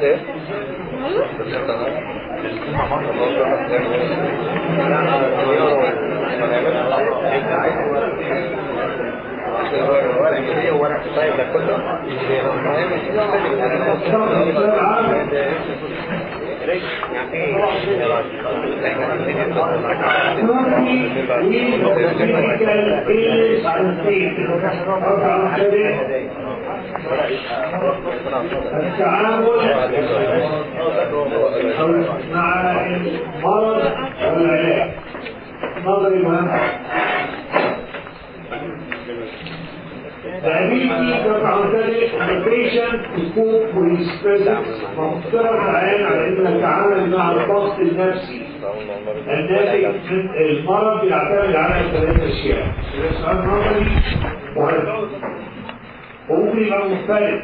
ايه؟ هو انا طيب ده كله التعامل مع المرض والعلاج نظري مهم The ability to concentrate on the patient to cope with his presence مفترض العين على انه يتعامل مع الضغط النفسي الناتج من المرض بيعتمد على ثلاث اشياء السؤال نظري مهم وممكن يبقى مختلف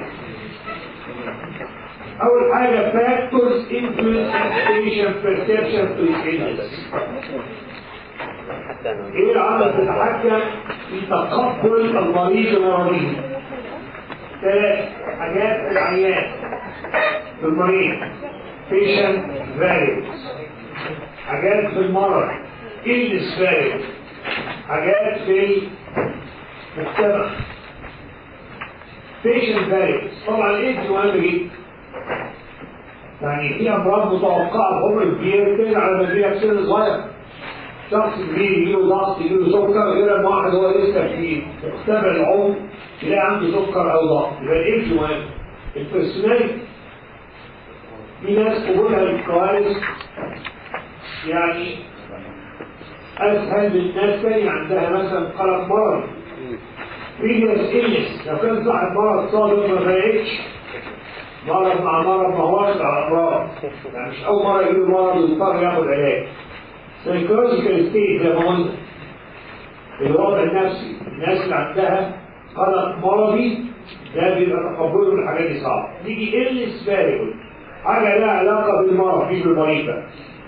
أول حاجة factors influencing patient perception to his illness ايه العمل تتحكم في تقبل المريض ومرضيه ثلاث حاجات في العيان في المريض patient variables حاجات في المرض illness variables حاجات في المجتمع patient variables طبعا الايدز مهم جدا يعني في امراض متوقعه بعمر كبير ترجع على مدينه في سن صغير شخص كبير يجيله ضغط يجيله سكر غير لما واحد هو لسه في مختبر العمر يلاقي عنده سكر او ضغط يبقى الايدز مهم البرسوناليتي في ناس قبولها للكوارث يعني اسهل من ناس تاني عندها مثلا قلق مرضي previous illness لو كان صاحب مرض صادق ما فرقتش مرض مع مرض ما هوش على امراض يعني مش اول مره يجيله مرض ويضطر ياخد علاج سايكولوجيكال ستيت زي ما قلنا الوضع النفسي الناس اللي عندها قلق مرضي ده بيبقى تقبله الحاجات دي صعب نيجي illness variable حاجه لها علاقه بالمرض مش بالمريض بقى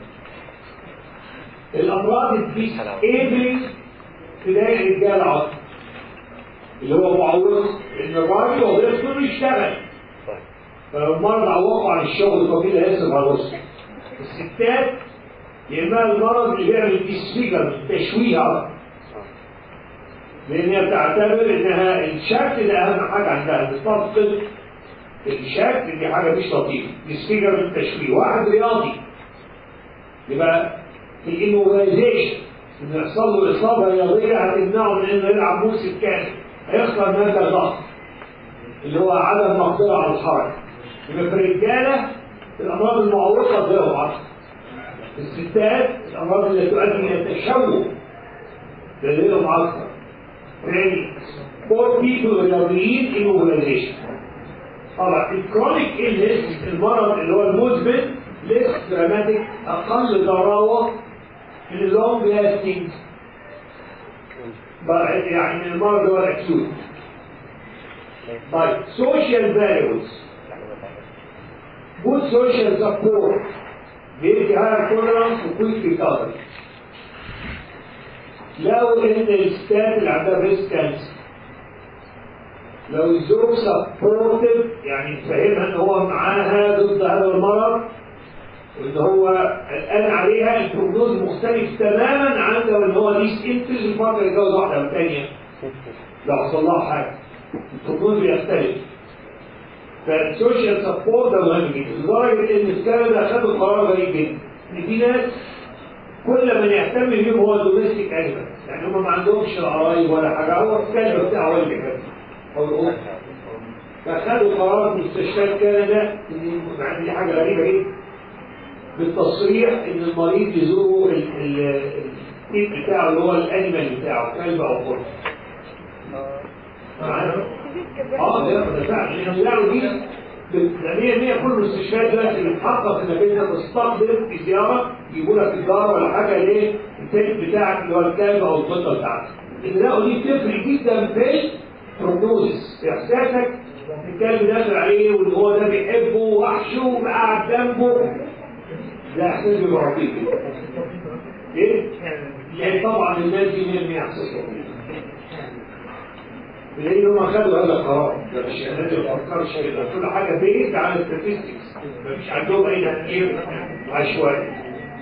الامراض الديسابلنج تلاقي الرجاله عصر اللي هو معوض ان الراجل وظيفته انه يشتغل فلو المرض عوضه عن الشغل طويل هيصرف على الوسط الستات يا اما المرض اللي بيعمل ديسفيجر تشويه على لان هي بتعتبر انها الشكل ده اهم حاجه عندها بتفقد الشكل دي حاجه مش لطيفه ديسفيجر التشويه واحد رياضي يبقى الانوفايزيشن انه يحصل له اصابه رياضيه هتمنعه من انه يلعب موسم كامل هيخسر مادة ضغط اللي هو عدم مقدرة على الحركة يبقى في الرجالة الأمراض المعوقة ضرب عصر الستات الأمراض اللي تؤدي إلى التشوه لديهم أكثر يعني فور بيبل رياضيين immobilization طبعا الكرونيك إلنس المرض اللي هو المزمن ليس دراماتيك أقل ضراوة من اللونج لاستنج يعني المرض هو الاكيوت طيب social values good social support بيدي higher tolerance و quick recovery لو ان الستات اللي عندها بريست كانسر لو الزوج سبورتيف يعني فاهمها ان هو معاها ضد هذا المرض وان هو قلقان عليها البروجنوز مختلف تماما عن لو ان هو ديس انتج الفتره يتجوز واحده او ثانيه لو حصل لها حاجه البروجنوز بيختلف فالسوشيال سبورت ده مهم جدا لدرجه ان في كندا خدوا قرار غريب جدا ان في ناس كل من يهتم بيهم هو الدوميستيك انيمال يعني هم ما عندهمش قرايب ولا حاجه هو الكلب بتاعه هو اللي كده او الام فخدوا قرار في مستشفيات كندا ان مع ان دي حاجه غريبه جدا بالتصريح ان المريض يزوره التيب بتاعه اللي هو الانيمال بتاعه كلب او قرد معانا؟ اه ده ده فعلا لان بيعملوا دي هي هي كل المستشفيات دلوقتي بتحقق انك انت تستقبل في زياره يجيبوا لك الدار ولا حاجه ليه التيب بتاعك اللي هو الكلب او القطه بتاعتك اللي دي بتفرق جدا في البروجنوزس احساسك الكلب داخل عليه واللي هو ده بيحبه وحشه وقاعد جنبه لا احساس بيبقى لطيف ليه؟ يعني طبعا الناس دي مين ما يحسسوا بدليل هم خدوا هذا القرار ده مش الناس ما بتفكرش كده كل حاجه بيت على الستاتستكس مفيش عندهم اي تفكير عشوائي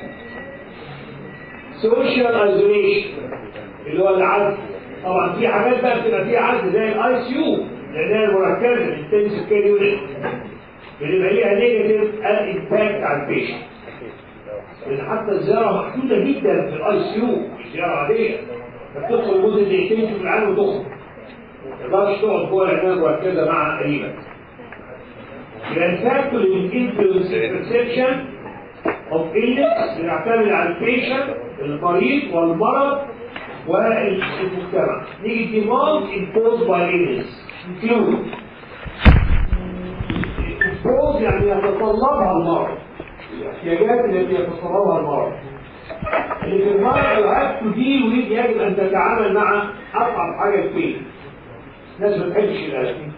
سوشيال ايزوليشن اللي هو العزل طبعا في حاجات بقى بتبقى فيها عزل زي الاي سي يو لانها المركزه الانتنسيف كير يونت بيبقى ليها نيجاتيف امباكت على البيشنت لان حتى الزياره محدوده جدا في الاي سي يو مش زياره عاديه بتدخل لمده دقيقتين في العالم وتخرج ما تقدرش تقعد جوه العنايه مركزه مع قريبك يبقى الفاكتور اللي انفلونس البرسبشن اوف illness بنعتمد على البيشنت المريض والمرض والمجتمع نيجي demand imposed by illness include impose يعني يتطلبها المرض الاحتياجات التي يتطلبها المرض اللي في المرض you have to deal with يجب ان تتعامل مع اصعب حاجه فيه الناس ما بتحبش الالم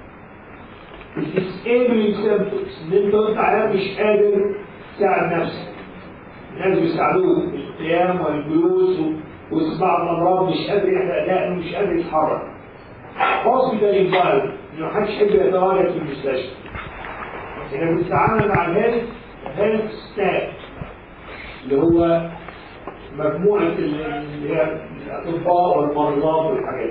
disabling symptoms ان انت وانت عيان مش قادر تساعد نفسك الناس بيساعدوك القيام والجلوس وبعض الامراض مش قادر يحرق دقنه مش قادر يتحرك هوسبيتال انفايرمنت انه محدش يحب يتواجد في المستشفى احنا بنتعامل مع الهيلث هيلث ستاف اللي هو مجموعة اللي هي الأطباء والمرضى والحاجات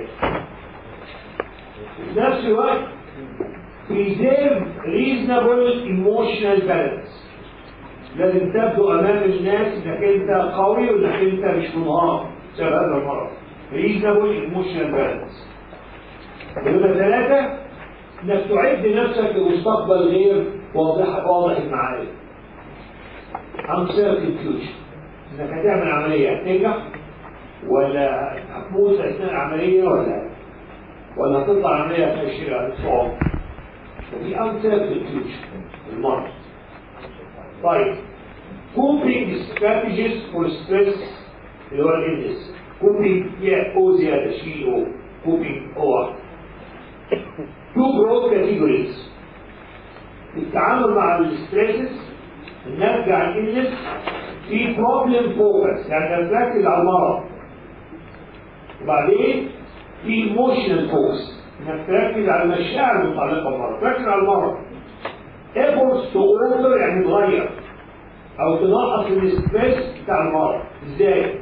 في نفس الوقت preserve reasonable emotional balance لازم تبدو امام الناس انك انت قوي وانك انت مش منهار بسبب هذا المرض reasonable emotional balance نمرة ثلاثة انك تعد نفسك لمستقبل غير واضح واضح المعارف uncertain future انك هتعمل عملية هتنجح ولا هتموت اثناء العملية ولا ولا هتطلع عملية فاشلة هتصعب فدي uncertain future المرض طيب coping strategies for stress اللي هو الانجلس coping فيها او زيادة شيء او coping او two broad categories التعامل مع الستريسز نرجع الانجلس في problem focus يعني نركز على المرض وبعدين في emotional focus انك تركز على المشاعر المتعلقه بالمرض تركز على المرض efforts to alter يعني تغير او تنقص الاستريس بتاع المرض ازاي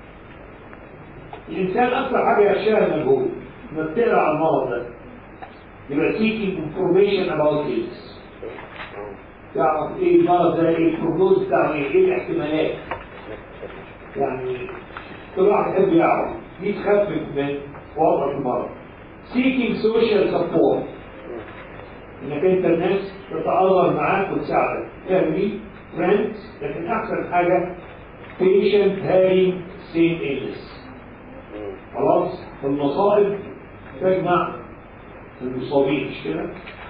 الانسان اكثر حاجه يخشاها المجهول انك تقرا على المرض ده يبقى seeking information about this تعرف ايه المرض ده ايه البروجنوز بتاعه ايه ايه الاحتمالات يعني كل واحد يحب يعرف دي تخفف من وضع المرض seeking social support انك انت الناس تتأثر معاك وتساعدك family friends لكن احسن حاجة patient having same illness خلاص المصائب تجمع المصابين مش كده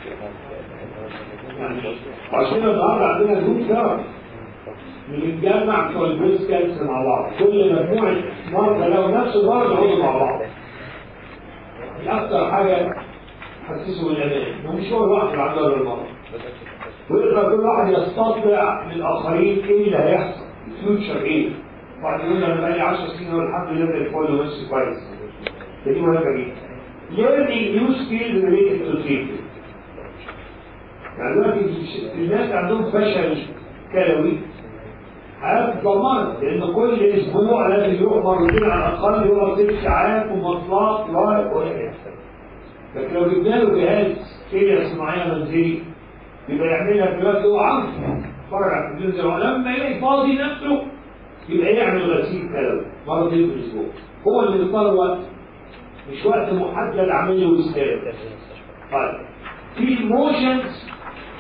يعني عشان النهارده عندنا زوم ثيرابي بنتجمع بتوع البريست كانسر مع بعض كل مجموعه مرضى لو نفس المرض يقعدوا مع بعض دي اكتر حاجه تحسسه بالامان انه مش هو الواحد اللي عنده المرض ويقدر كل واحد يستطلع من الاخرين ايه اللي هيحصل الفيوتشر ايه واحد يقول انا بقالي 10 سنين والحمد لله زي الفل ونفسي كويس دي مهمه جدا learning new skills related to treatment يعني دلوقتي الناس عندهم فشل كلوي هتتدمر لان كل اسبوع لازم يروح مرتين على الاقل يقعد ست ساعات ومواصلات رايح وراجع لكن لو جبنا له جهاز كليه صناعيه منزلي يبقى يعملها دلوقتي هو عارف يتفرج على التلفزيون لما يلاقي فاضي نفسه يبقى يعمل غسيل كلوي مرتين في الاسبوع هو اللي بيختار وقت مش وقت محدد عامل له بيستاهل طيب في ايموشنز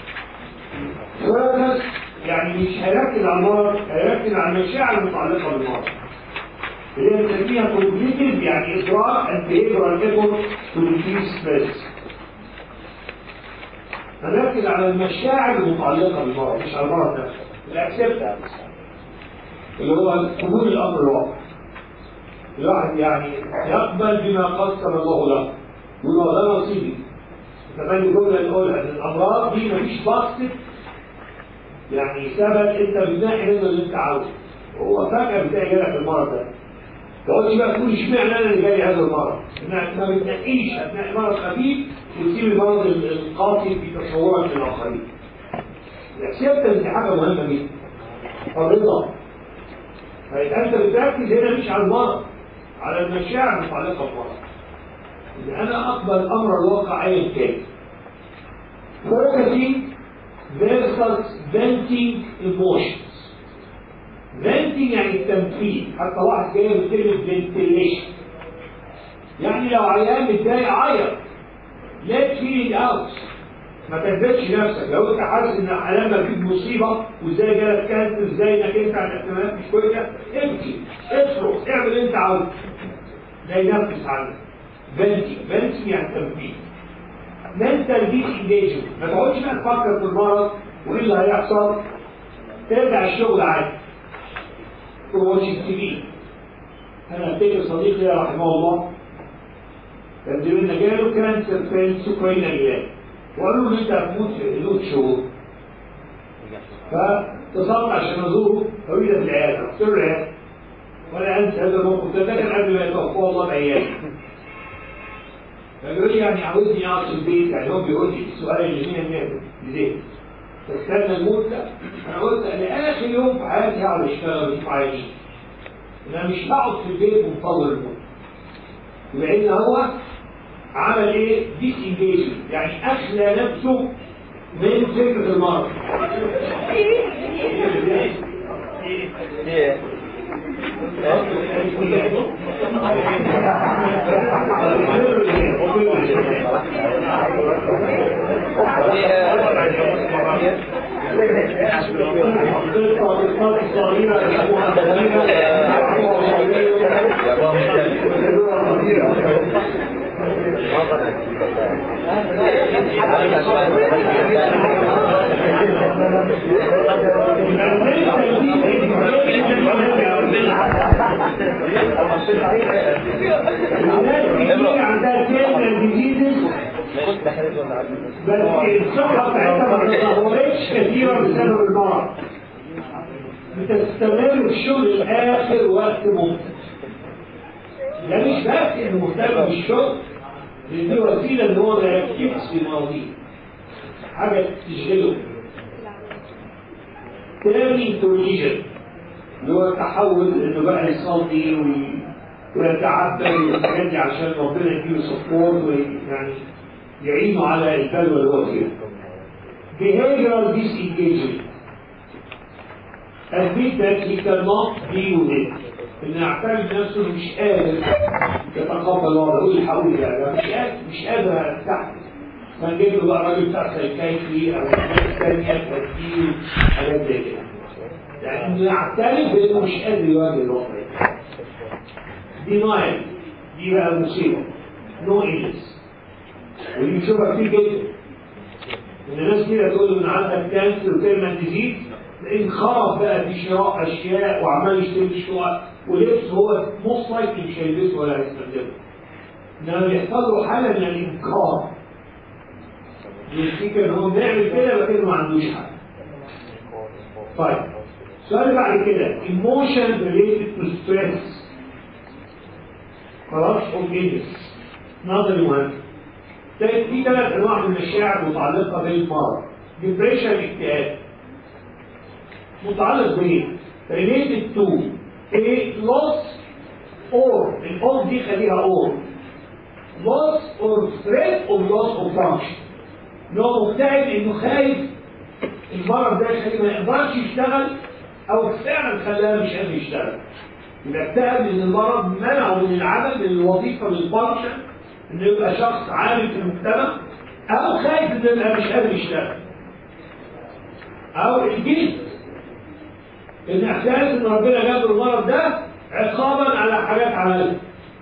فوكس يعني مش هيركز على المرض هيركز على المشاعر المتعلقه بالمرض اللي هي بنسميها كوجنيتيف يعني ادراك اند بيهيفيرال ايفورت تو ريديوس ستريس هنركز على المشاعر المتعلقه بالمرض مش على المرض نفسه الاكسبتنس اللي هو قبول الامر الواقع الواحد يعني يقبل بما قسم الله له يقول له ده نصيبي كمان الجمله الاولى ان الامراض دي مفيش باسكت يعني سبب انت بتنقي منه اللي انت عاوزه هو فجاه بتلاقي جالك المرض ده تقعدش بقى تقول اشمعنى انا اللي جالي هذا المرض ما بتنقيش اثناء مرض خفيف وتسيب المرض القاسي في تصورك للاخرين الاكسبتنس دي حاجه مهمه جدا الرضا فيبقى انت بتركز هنا مش على المرض على المشاعر المتعلقه بالمرض ان انا اقبل امر الواقع ايا كان focusing versus venting emotions venting يعني التنفيذ حتى واحد جاي من كلمه ventilation يعني لو عيان متضايق عيط let feeling out ما تهددش نفسك لو انت حاسس ان علامه فيك مصيبه وازاي جالك كانسر ازاي انك انت على الاحتمالات مش كويسه ابكي اصرخ اعمل اللي انت عاوزه ده ينفس عنك فنتي فنتي يعني تنفيذ منتال ديس انجيجمنت ما تقعدش بقى تفكر في المرض وايه اللي هيحصل ترجع الشغل عادي واتش تي في انا افتكر صديقي رحمه الله كان زميلنا جاله كانسر في سكرين ايام وقالوا له انت هتموت في حدود شهور فاتصلت عشان ازوره قالوا لي ده في العياده رحت له العياده ولا انسى هذا الموقف ده كان قبل ما يتوفاه الله بايام فبيقول لي يعني عاوزني اقعد في البيت يعني هو بيقول لي السؤال اللي مين الناس ليه؟ تستنى الموت ده انا قلت انا اخر يوم في حياتي هقعد اشتغل مش عايزين انا مش هقعد في البيت ومطول الموت يبقى ان هو عمل ايه؟ ديس انجيجمنت يعني اخلى نفسه من فكره المرض عندها كلمة جديدة بس الصحة بتاعتها ما تتطورش كثيرا بسبب المرض بتستمر في الشغل لآخر وقت ممكن ده مش بس انه مهتم بالشغل لان دي وسيله ان هو ما يركزش في مواضيع حاجه تشغله تاني توليجن اللي هو تحول انه بقى يصلي وي- ويتعبد والحاجات دي عشان ربنا يديله سبورت ويعني يعينه على البلوى اللي هو فيها. Behavioral disengagement. Admit that he cannot be with it. ان يعترف نفسه إنه مش قادر يتقبل الوضع يقول لي حقول لا مش قادر مش قادر استحمل فنجيب له بقى راجل بتاع سايكايتري او ناس ثانيه تفكير حاجات زي كده يعني انه يعترف بانه مش قادر يواجه الوضع دينايل دي بقى مصيبه نو إلس ودي بنشوفها كتير جدا ان الناس كده تقول له ان عندك كانسر وكلمه ديزيز تلاقيه خرب بقى في شراء اشياء وعمال يشتري شقق ولبس هو موست لايكلي مش هيلبسه ولا هيستخدمه انما بيحصل له حاله من الانكار يفتكر ان هو بيعمل كده لكنه ما عندوش حاجه طيب السؤال اللي بعد كده emotion related to stress خلاص اوكي نظري مهم طيب في ثلاث انواع من المشاعر متعلقه بالمرض ديبريشن اكتئاب متعلق بايه؟ related to a loss or الاور دي خليها or loss or threat or loss of function ان هو مكتئب انه خايف المرض ده يخليه ما يقدرش يشتغل او فعلا خلاه مش قادر يشتغل يبقى اكتئب ان المرض منعه من العمل من الوظيفه من الفانكشن انه يبقى شخص عامل في المجتمع او خايف انه يبقى مش قادر يشتغل او الجلد ان احساس ان ربنا جاب له المرض ده عقابا على حاجات عملها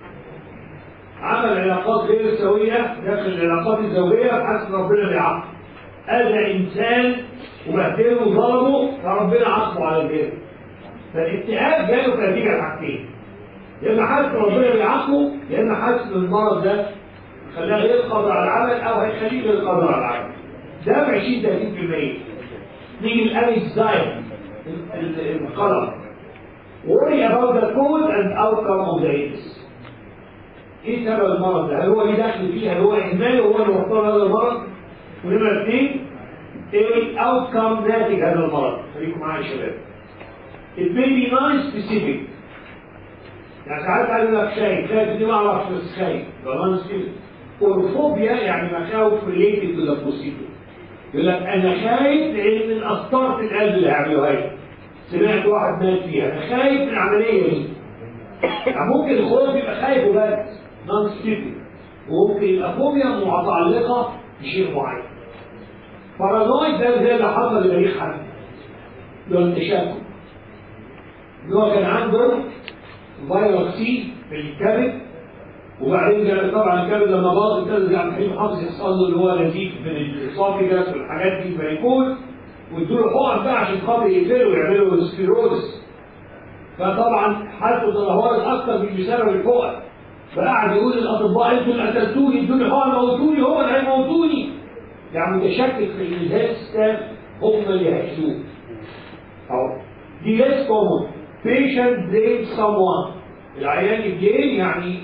عمل علاقات غير سويه داخل العلاقات الزوجيه فحس ان ربنا بيعاقبه اذى انسان وبهدله وظلمه فربنا عاقبه على كده فالاكتئاب جاله في نتيجه حاجتين يا اما حاسس ان ربنا بيعاقبه يا اما حاسس ان المرض ده خلاه غير قادر على العمل او هيخليه غير قادر على العمل ده ب 20 30% نيجي الانكزايتي القلق worry about the cause and outcome of the illness ايه سبب المرض ده؟ هل هو ليه دخل فيه؟ هل هو اهمال هو اللي وصل هذا المرض؟ ونمرة اثنين ايه الاوتكم ناتج هذا المرض؟ خليكم معايا يا شباب. It may be non-specific. يعني ساعات قال لك خايف، خايف دي ما اعرفش بس خايف، ده non-specific. اورفوبيا يعني مخاوف related to the procedure. يقول لك انا خايف لان من قسطره القلب اللي هيعملوها لي. سمعت واحد مات فيها، انا خايف من العمليه دي. يعني ممكن الخوف يبقى خايف وبس نون سبيسيفيك وممكن يبقى فوبيا متعلقه بشيء معين. بارانويد ده زي اللي حصل لبليغ حمد. اللي هو التشكك. ان هو كان عنده فيروس سي في الكبد وبعدين كان طبعا الكبد لما باظ ابتدى عبد الحليم حافظ يحصل له اللي هو نزيف من الاسوفيجاس والحاجات دي فيكون وادوا له حقن بقى عشان خاطر يقفلوا ويعملوا سكليروز فطبعا حالته تدهورت اكثر من بسبب الحقن فقعد يقول للاطباء انتوا اللي قتلتوني ادوني حقن موتوني هو اللي هيموتوني يعني متشكك في ان الهيلث ستاف هم اللي هيحسوه اهو دي less common patient blames someone العيان يبلين يعني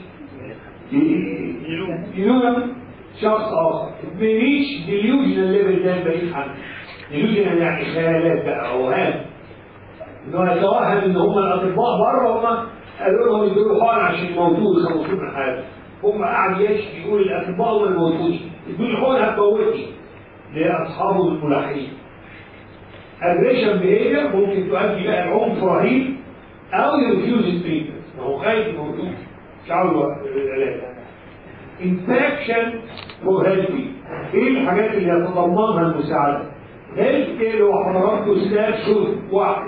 يلوم شخص اخر it may reach delusional level ده بعيد عنه delusional يعني خيالات بقى اوهام ان هو يتوهم ان هم الاطباء بره هم قالوا لهم يدوا حقن عشان يموتوه يخلصوه من حاله هم قاعد يشكي يقول الاطباء هم اللي موتوني ادوا لي حقن هتموتني لاصحابه الملاحقين aggression behavior ممكن تؤدي بقى العنف رهيب او يرفيوز التريتمنت ما هو خايف موجود مش عاوز العلاج infection for healthy ايه الحاجات اللي يتضمنها المساعده؟ هيلث كير وحضراتكم ستاف شوف واحد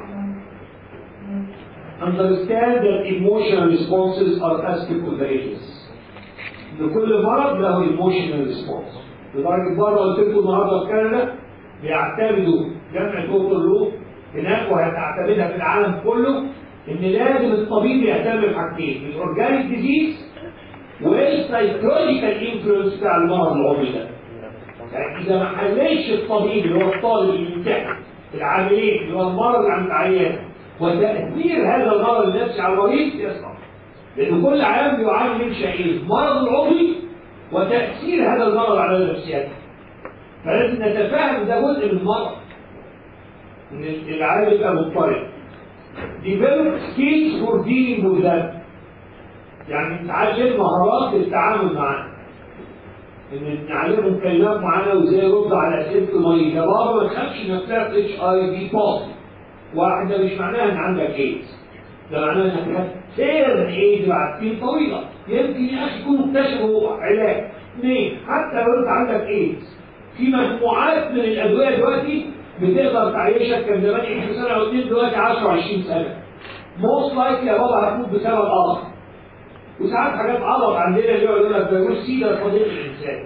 understand that emotional responses are aspect of the illness ان كل مرض له emotional response لدرجه بره قلت لكم النهارده في كندا بيعتمدوا جامعه ووتر لو هناك وهتعتمدها في العالم كله ان لازم الطبيب يهتم بحاجتين بالاورجانيك ديزيز والسايكولوجيكال انفلونس بتاع المرض العضوي ده يعني اذا ما حللش الطبيب اللي هو الطالب اللي بيمتحن العاملين اللي هو المرض عند العيان وتاثير هذا المرض النفسي على المريض يصعب لان كل عام بيعاني من شيئين المرض العضوي وتاثير هذا المرض على النفسيات فلازم نتفاهم ده جزء من المرض ان العالم يبقى مضطرب develop skills for dealing with that يعني نتعلم مهارات للتعامل معاه ان نعلمهم كلمات معينه وازاي يرد على اسئله المريض يا بابا ما تخافش انك تاخد اتش اي في بوزيتيف واحد ده مش معناها ان عندك ايدز ده معناه انك هتسير ايدز بعد سنين طويله يمكن يا اخي يكونوا اكتشفوا علاج اثنين حتى لو انت عندك ايدز في مجموعات من الادويه دلوقتي بتقدر تعيشك كان زمان 20 سنه او اثنين دلوقتي 10 20 سنه موست لايكلي يا بابا هتموت بسبب اخر وساعات حاجات عبط عندنا اللي يقول لك فيروس سي ده صديق الانسان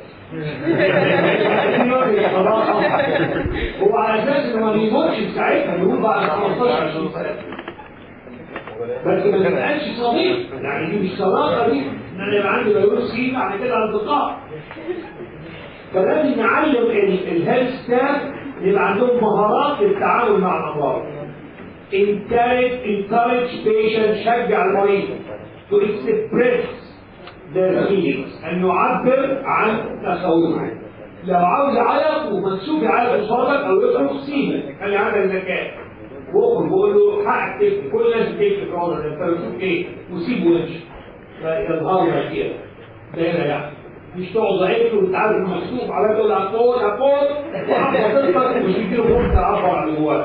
هو على اساس انه ما بيموتش في ساعتها بيقول بعد 15 20 سنه بس ما تبقاش صديق يعني دي مش صداقه دي ان انا يبقى عندي فيروس سي بعد كده اصدقاء فلازم نعلم الهيلث ستاف يبقى عندهم مهارات للتعامل مع الامراض encourage encourage patient شجع المريض to express their feelings أن يعبر عن تخوفه لو عاوز يعيط ومكسوف يعيط قصادك أو يصرخ سيبك خلي عندك ذكاء واخرج بقول له حقك تكتب كل الناس بتكتب راضي انت بتشوف ايه وسيب وجهك فيظهر لك كده ده هنا يعني مش تقعد ضعيف وانت عارف مكسوف على تقول هتقول هتقول وحفظتك مش بيجيله فرصه تعبر عن اللي جواك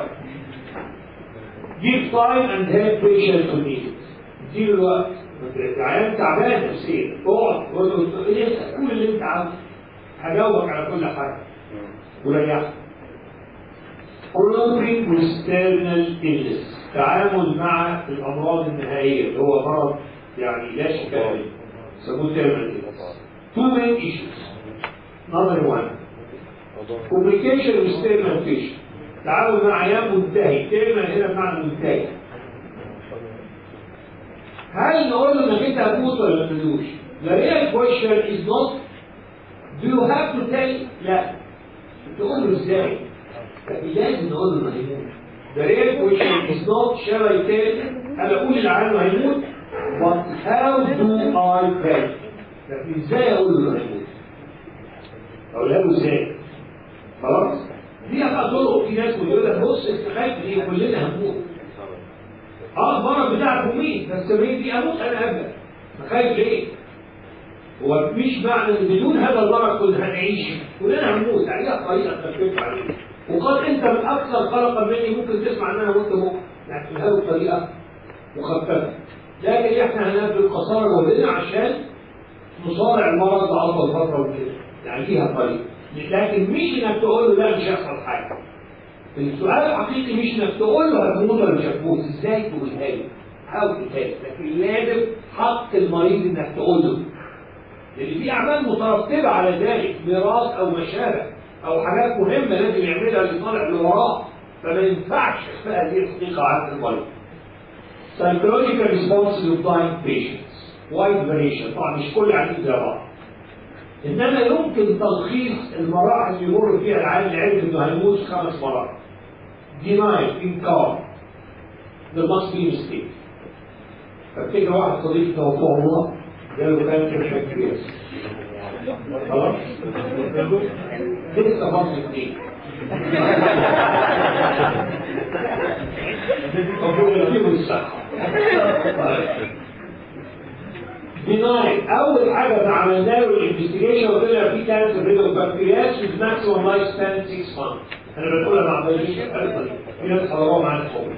give time and help patient to need it اديله الوقت العيان تعبان نفسيا اقعد قول له ايه كل اللي انت عاوزه هجاوبك على كل حاجه وريحك Prolonging with terminal illness تعامل مع الامراض النهائيه اللي هو مرض يعني لا شفاء له يسموه terminal illness two main issues number one communication with terminal patient تعامل مع عيان منتهي terminal هنا بمعنى منتهي هل نقول له انك انت هتموت ولا ما تموتش؟ The real question is not do you have to tell لا تقول له ازاي؟ لكن لازم نقول له انه هيموت The real question is not shall I tell انا اقول العالم هيموت but how do I tell لكن ازاي اقول له هيموت اقولها له ازاي خلاص دي بقى طرق في ناس بتقول لك بص انت خايف ليه كلنا هنموت اه المرض بتاعك مميت بس مين دي اموت انا ابدا خايف ليه؟ هو مش معنى ان بدون هذا المرض كنا هنعيش كلنا هنموت عليها طريقه تخفيف عليه وقد انت من اكثر قلقا مني ممكن تسمع ان انا مت بكره لكن هذه الطريقه مخففه لكن احنا هنبذل قصارى جهدنا عشان نصارع المرض بأفضل فتره وكده يعني فيها طريقه لكن مش انك تقول له لا مش هيحصل حاجه السؤال الحقيقي مش انك تقول له هتموت ولا مش هتموت ازاي تقولها له حاول تتابع لكن لازم حق المريض انك تقول له لان في اعمال مترتبه على ذلك ميراث او مشابه او حاجات مهمه لازم يعملها اللي طالع لوراه فما ينفعش اخفاء هذه الحقيقه عن المريض. Psychological response to blind patients wide variation طبعا مش كل عديد زي بعض انما يمكن تلخيص المراحل اللي يمر فيها العيال اللي عرف انه هيموت في خمس مراحل. Denial, انكار. There must be a mistake. فافتكر واحد صديقي توفاه الله قال له كان كده كبير خلاص لسه فاضل اثنين ربنا يديهم الصحة ديناي أول حاجة عملنا له الانفستيجيشن وطلع في كانسر ريدو بكتيرياس with maximum life span 6 months أنا بقولها ما عملناش في ناس حضروها معانا الصبح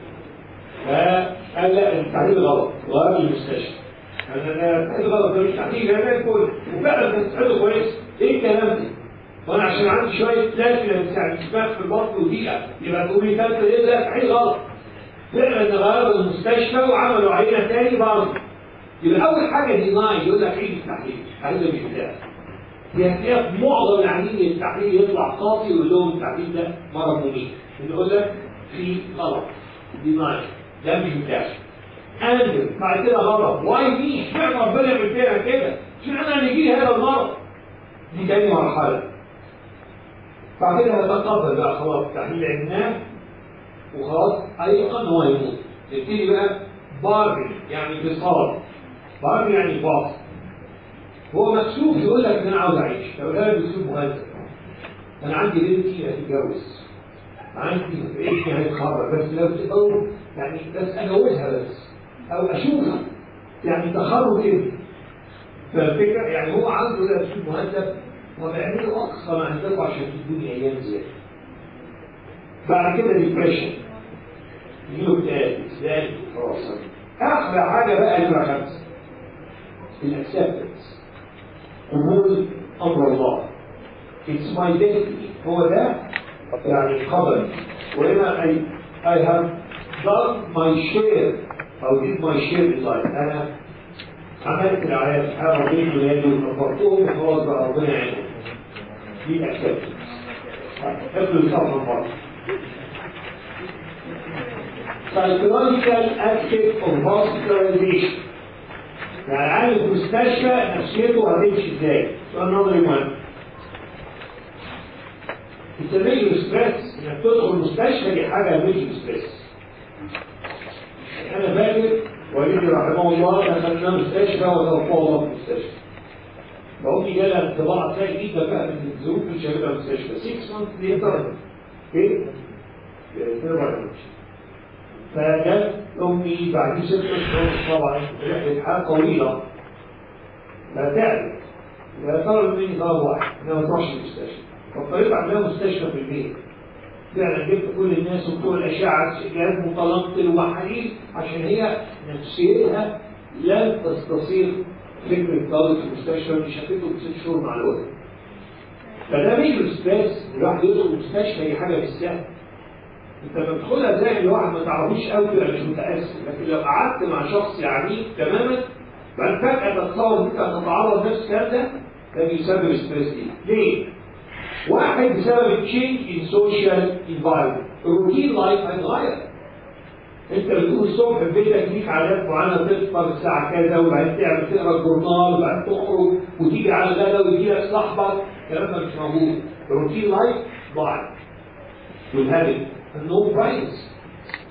فقال لا التعليم غلط غير المستشفى انا التعليم غلط ده مش تعليم ده الكل وفعلا كان صحته كويس ايه الكلام ده؟ وانا عشان عندي شويه لازمه بتاع انتفاخ في البطن ودقيقه يبقى تقول لي كانت ايه لا تعليم غلط فعلا غيروا المستشفى وعملوا عينه تاني برضه يبقى اول حاجه ديناي يقول لك عيد التحليل التحليل ده مش بتاعك هتلاقي في معظم العيانين التحليل يطلع قاسي ويقول لهم التحليل ده مرض مميت يقول لك في غلط ديناي ده مش بتاعك اندر بعد كده غلط واي دي اشمعنى ربنا يعمل فيها كده؟ اشمعنى اللي يجي هذا المرض؟ دي تاني مرحله بعد كده هتقبل بقى خلاص التحليل عرفناه وخلاص ايقن هو يموت نبتدي بقى بارجن يعني انفصال بارجن يعني فاصل هو مكسوف يقول لك ان انا عاوز اعيش لو قال باسلوب مهذب انا عندي بنتي هتتجوز عندي ابني هيتخرج بس لو تقول يعني بس اجوزها بس او اشوفها يعني تخرج ابني فالفكره يعني هو عنده ده اسلوب مهذب وبيعملوا اقصى ما عنده عشان تدوني ايام زياده بعد كده ديبريشن يجيله اكتئاب اكتئاب خلاص اخر حاجه بقى نمره خمسه الاكسبتنس قبول امر الله It's my destiny هو ده يعني قدر وهنا I, I have done my share أو did my share in life أنا عملت العيال أنا رضيت ولادي وكفرتهم وخلاص بقى ربنا يعينهم دي acceptance حفظ الصف المرة psychological aspect of hospitalization يعني عامل في المستشفى نفسيته هتمشي ازاي؟ سؤال نظري مهم. It's a major stress انك تدخل المستشفى دي حاجه ميجر ستريس. انا فاكر والدي رحمه الله دخلنا مستشفى وتوفاه الله في المستشفى. فامي جالها انطباع سيء جدا بقى من الظروف اللي شافتها في المستشفى 6 مانث ليتر ايه؟ فجت امي بعد ست اشهر طبعا رحله حال طويله لا تعرف لا طلب مني طلب واحد انها ما تروحش المستشفى فاضطريت اعملها مستشفى في البيت فعلا جبت كل الناس وبتوع الاشعه جهاز متنقل ومحاليل عشان هي نفسيتها لن تستصيغ فكره طالب في المستشفى مش هتبقى ست شهور مع الوقت فده مش ستريس الواحد يدخل المستشفى دي حاجه مش سهله انت لما تدخلها زي الواحد ما تعرفوش قوي تبقى مش متاثر لكن لو قعدت مع شخص يعنيك تماما بعد فجاه تتصور ان انت هتتعرض نفس الكلام ده ده بيسبب ستريس دي ليه؟ واحد بسبب تشينج ان سوشيال انفايرمنت الروتين لايف هيتغير انت بتقول الصبح في بيتك ليك عادات معينه تفطر الساعه كذا وبعدين تعمل تقرا الجورنال وبعدين تخرج وتيجي على الغدا ويجي لك صاحبك الكلام ده مش موجود الروتين لايف ضاع والهابت النو برايفسي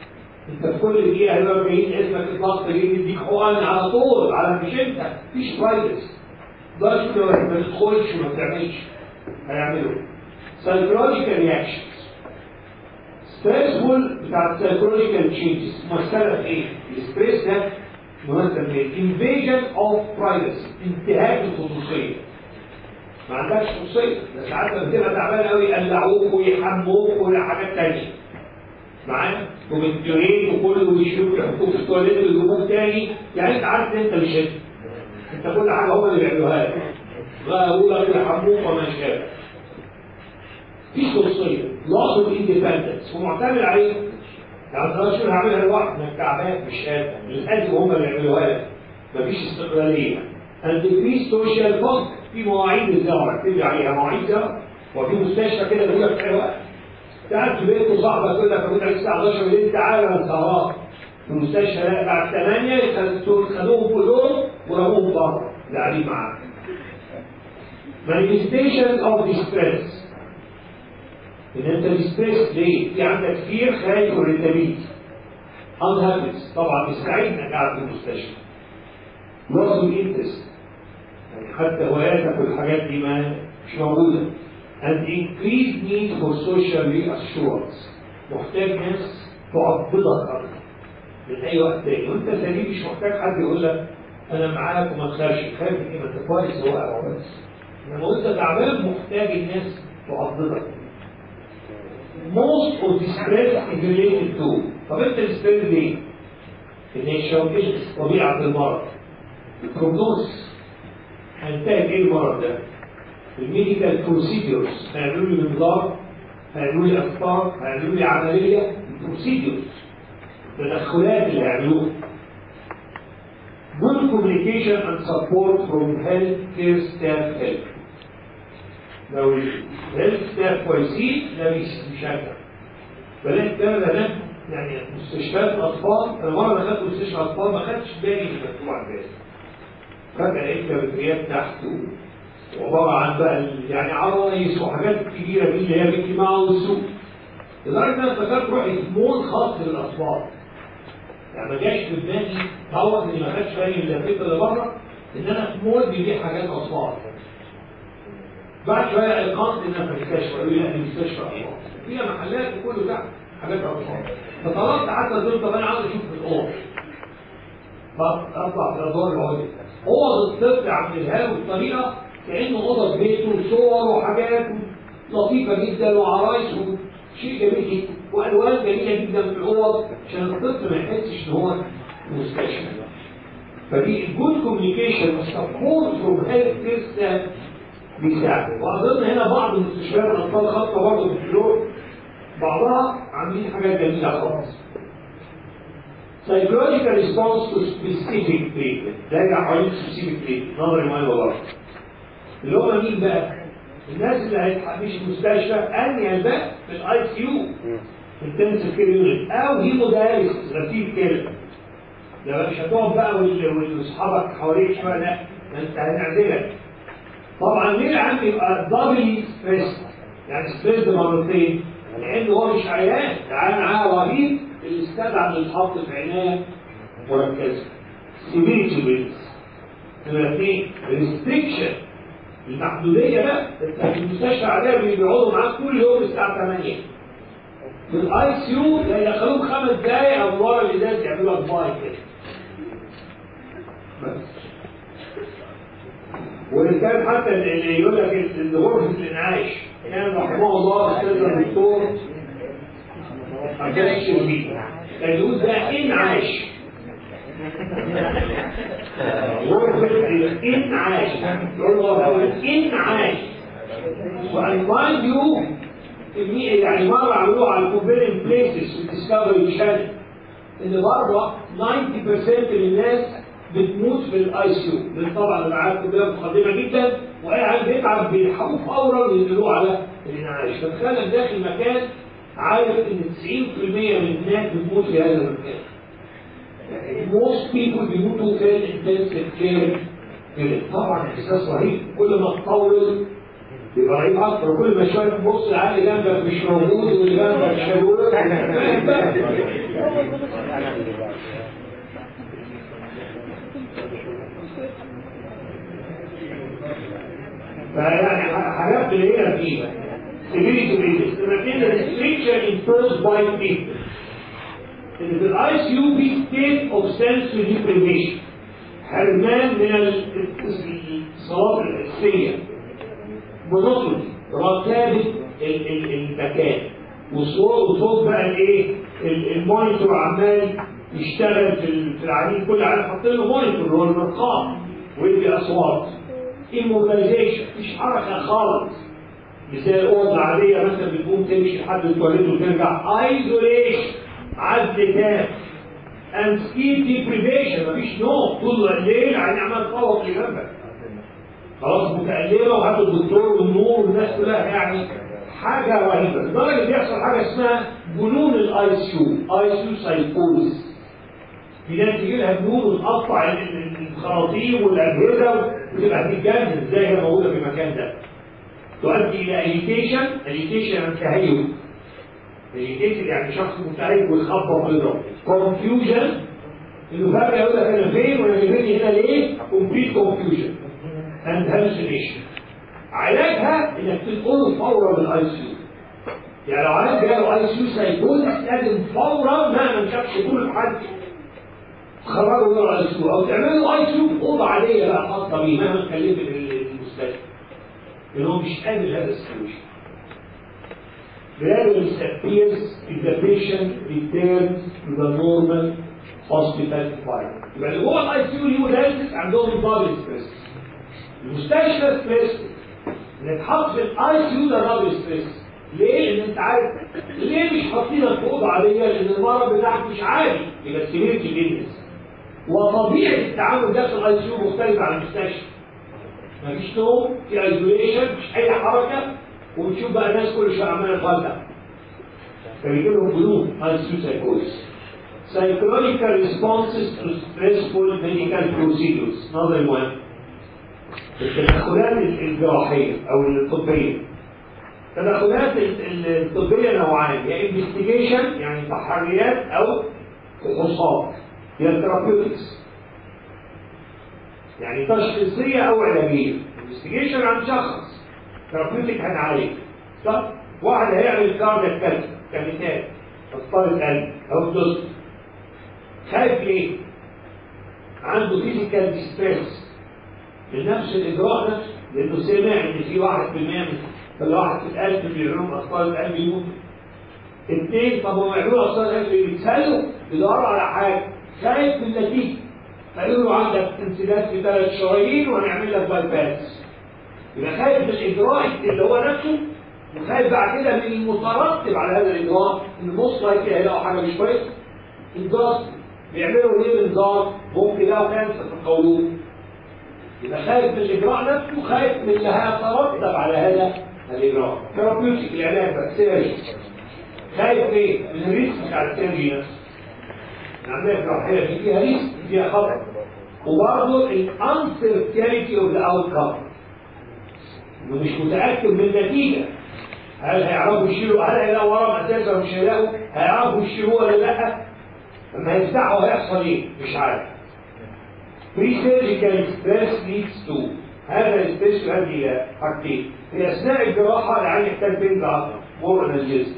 انت في كل دقيقه هيبقى جايين اسمك الضغط جايين يديك حقن على طول على مش انت مفيش برايفسي ده كده ما تدخلش وما تعملش هيعملوا psychological reactions stressful بتاع psychological changes مؤثرة في ايه؟ الستريس ده مؤثر في ايه؟ invasion of privacy انتهاك الخصوصية ما عندكش خصوصية ده ساعات لما تبقى تعبان قوي يقلعوك ويحموك ولا حاجات تانية معانا وبالتورين وكله ويشيلوك يحطوك في التواليت ويجيبوك تاني يعني انت عارف ان انت مش انت انت كل حاجه هم اللي بيعملوها لك بقى يقول لك يحموك وما شابه في خصوصيه loss of independence ومعتمد عليه يعني انا شو هعملها لوحدي انك تعبان مش قادر لازم هم اللي يعملوها لك مفيش استقلاليه and decrease social contact في مواعيد الزرع تيجي عليها مواعيد زرع وفي مستشفى كده بيقول لك في أي وقت تعال في بيت وصاحبك يقول لك كنت عليك الساعه 11 بالليل تعالى انا سهران في المستشفى لا بعد 8 خدوهم كلهم ورموهم بره اللي قاعدين معاك manifestation of distress ان انت distress ليه؟ في عندك كتير خايف وريتابيت unhappiness طبعا مش سعيد انك قاعد في المستشفى loss of interest يعني حتى هواياتك والحاجات دي ما مش موجوده and increased need for social reassurance محتاج ناس تعضدك اكتر من اي وقت تاني وانت سليم مش محتاج حد يقول لك انا معاك وما تخافش خايف ايه ما انت كويس هو كويس انما وانت تعبان محتاج الناس تعضدك most of the stress is related to طب انت الستريس ليه؟ النيشن طبيعه المرض البروجنوز هينتهي ايه المرض ده؟ الميديكال بروسيدورز هيعملوا لي منظار هيعملوا لي اخطار هيعملوا لي عمليه بروسيدورز التدخلات اللي هيعملوها good communication and support from health care staff help لو الهيلث ستاف كويسين ده بيشجع بلاش ده بنات يعني مستشفيات اطفال انا مره دخلت مستشفى اطفال ما خدتش بالي من مكتوب على الباب فجاه لقيت كبريات تحته وعباره عن بقى يعني عرايس وحاجات كبيره دي اللي هي ميكي ماوس لدرجه ان انا افتكرت روحي مول خاص للاطفال يعني ما جاش في دماغي تعوض اني ما خدش بالي من الفكره اللي بره ان انا في مول بيبيع حاجات اطفال بعد شويه ايقنت انها في مستشفى قالوا لي لا دي مستشفى اطفال فيها محلات وكله ده حاجات اطفال فطلبت حتى قلت طب انا عاوز اشوف في الاوض فاطلع في الادوار العليا اوض الطفل عاملها له بطريقه كانه اوضه بيته وصور وحاجات لطيفه جدا وعرايس وشيء جميل جدا والوان جميله جدا في الاوض عشان الطفل ما يحسش ان هو في مستشفى فدي الجود كوميونيكيشن والسبورت فروم هيلث كير ستاف بيساعد واظن هنا بعض المستشفيات الاطفال خاصه برضه في الفلور بعضها عاملين حاجات جميله خالص psychological response to specific treatment راجع حوالين specific treatment نظري مهم برضه اللي هم مين بقى؟ الناس اللي هيتحبش في المستشفى انيل بقى في الاي سي يو انتنسيف كير يونت او هيمودايليسيس غسيل كلى ده مش هتقعد بقى واصحابك حواليك شويه لا ده انت هنعزلك طبعا ليه العام يبقى دبل ستريس يعني ستريس مرتين لان هو مش عيان ده عيان معاه وبيل اللي استدعى انه يتحط في عنايه مركزه سيفيريتي ويلز نمرة اثنين ريستريكشن المحدوديه بقى انت في المستشفى عاديه بيقعدوا معاك كل يوم الساعه 8 في الاي سي يو يدخلوك خمس دقايق او ورا الازاز يعملوا لك باي كده بس وإن كان حتى اللي يقول لك إن غرفة الإنعاش كان رحمه الله أستاذ الدكتور عبد الشربي كان يقول ده إنعاش غرفة الإنعاش يقول له هو الإنعاش وأن mind you يعني مرة عملوها على الكوفيرين بليسز في الديسكفري شانل إن بره 90% من الناس بتموت في الاي سي يو لان طبعا الرعايه الطبيه متقدمه جدا واي عيل بيتعب بيلحقوه فورا وينقلوه على الانعاش فتخيل داخل مكان عارف ان 90% من الناس بتموت في هذا المكان يعني most people بيموتوا في الانتنسيف كير طبعا احساس رهيب كل ما تطول يبقى رهيب اكتر كل ما شويه تبص العقل جنبك مش موجود واللي جنبك شغال فيعني حاجات اللي هي رهيبه severity rate لكن restriction imposed by people ان في الاي سي يو في state of sensory deprivation حرمان من الصلاه الحسيه monotony رتابه المكان وصوت وصوت بقى الايه المونيتور عمال يشتغل في العديد كل عدد حاطين له مونيتور هو المرقام ويدي اصوات immobilization مفيش حركه خالص مثال الاوضه العاديه مثلا بتقوم تمشي لحد التواليت وترجع ايزوليشن عزل تام and sleep deprivation مفيش نوم طول الليل عيني عمال تصوت اللي جنبك خلاص متقلبه وهات الدكتور والنور والناس كلها يعني حاجه رهيبه لدرجه بيحصل حاجه اسمها جنون الاي سي يو اي سي يو سايكوز في ناس تجي لها جنون وتقطع الخراطيم والاجهزه وتبقى بتتجنن ازاي هي موجوده في المكان ده تؤدي الى اجيتيشن اجيتيشن يعني تهيؤ اجيتيشن يعني شخص متهيئ ويخبط ويضرب كونفيوجن انه فجاه يقول لك انا فين وانا جايبني هنا ليه؟ كومبليت كونفيوجن اند هالوسينيشن علاجها انك تنقله فورا من الاي سي يو يعني لو عايز جاله اي سي يو سايكوزس لازم فورا مهما ما شافش طول حد تخرجه من الاي سي يو او تعمل له اي سي يو في اوضه عاديه بقى خاصه بيه مهما اتكلمت في المستشفى لان هو مش قابل هذا السولوشن Gradually disappears if the patient returns to the normal hospital environment. يبقى اللي جوه الاي سي يو اليوراليتس عندهم دبل ستريس. المستشفى ستريس ان تحط في الاي سي يو ده دبل ستريس. ليه؟ لان انت عارف ليه مش حاطينك في اوضه عاديه؟ لان المرض بتاعك مش عالي يبقى سيفيرتي جينيس. وطبيعه التعامل داخل الاي سي يو مختلفه عن المستشفى. مفيش نوم في ايزوليشن مش اي حركه وبتشوف بقى الناس كل شويه عماله تولع فبيجي لهم جنون انسيوسايكوز psychological responses to stressful medical procedures نظري مهم التدخلات الجراحيه او الطبيه التدخلات الطبيه نوعان يا انفستيجيشن يعني تحريات او فحوصات هي الثيرابيوتكس يعني تشخيصيه او علاجيه انفستيجيشن عن شخص ثيرابيوتيك هنعالج صح واحد هيعمل كاردياك كالس كمثال مسطره قلب او الدست خايف ليه؟ عنده فيزيكال ديستريس من نفس الاجراء نفسه لانه سمع ان في واحد بالمية من كل واحد في القلب بيعملوا اسطار القلب يموت اثنين طب هم يعملوا اسطار القلب يتسالوا يدوروا على حاجه خايف من النتيجه فيقولوا له عندك انسداد في ثلاث شرايين وهنعمل لك باي باس يبقى خايف من الاجراء اللي هو نفسه وخايف بعد كده من المترتب على هذا الاجراء ان بص كده هيلاقوا حاجه مش كويسه الضغط بيعملوا ليه منظار ممكن يلاقوا كانسر في القولون يبقى خايف من الاجراء نفسه خايف من اللي هيترتب على هذا الاجراء ثيرابيوتيك العلاج بقى سيرجي خايف ايه؟ من الريسك بتاع السيرجي نفسه العمليه الجراحيه دي فيها ريسك فيها خطر وبرضه الانسرتينتي اوف ذا اوت كم انه مش متاكد من النتيجه هل هيعرفوا يشيلوا هل هيلاقوا ورم اساسا مش هيلاقوا هيعرفوا يشيلوه ولا لا لما يفتحوا هيحصل ايه مش عارف بري سيرجيكال ستريس ليدز تو هذا الستريس يؤدي حاجتين في اثناء الجراحه العيان يحتاج بنج عضله مور انالجيزم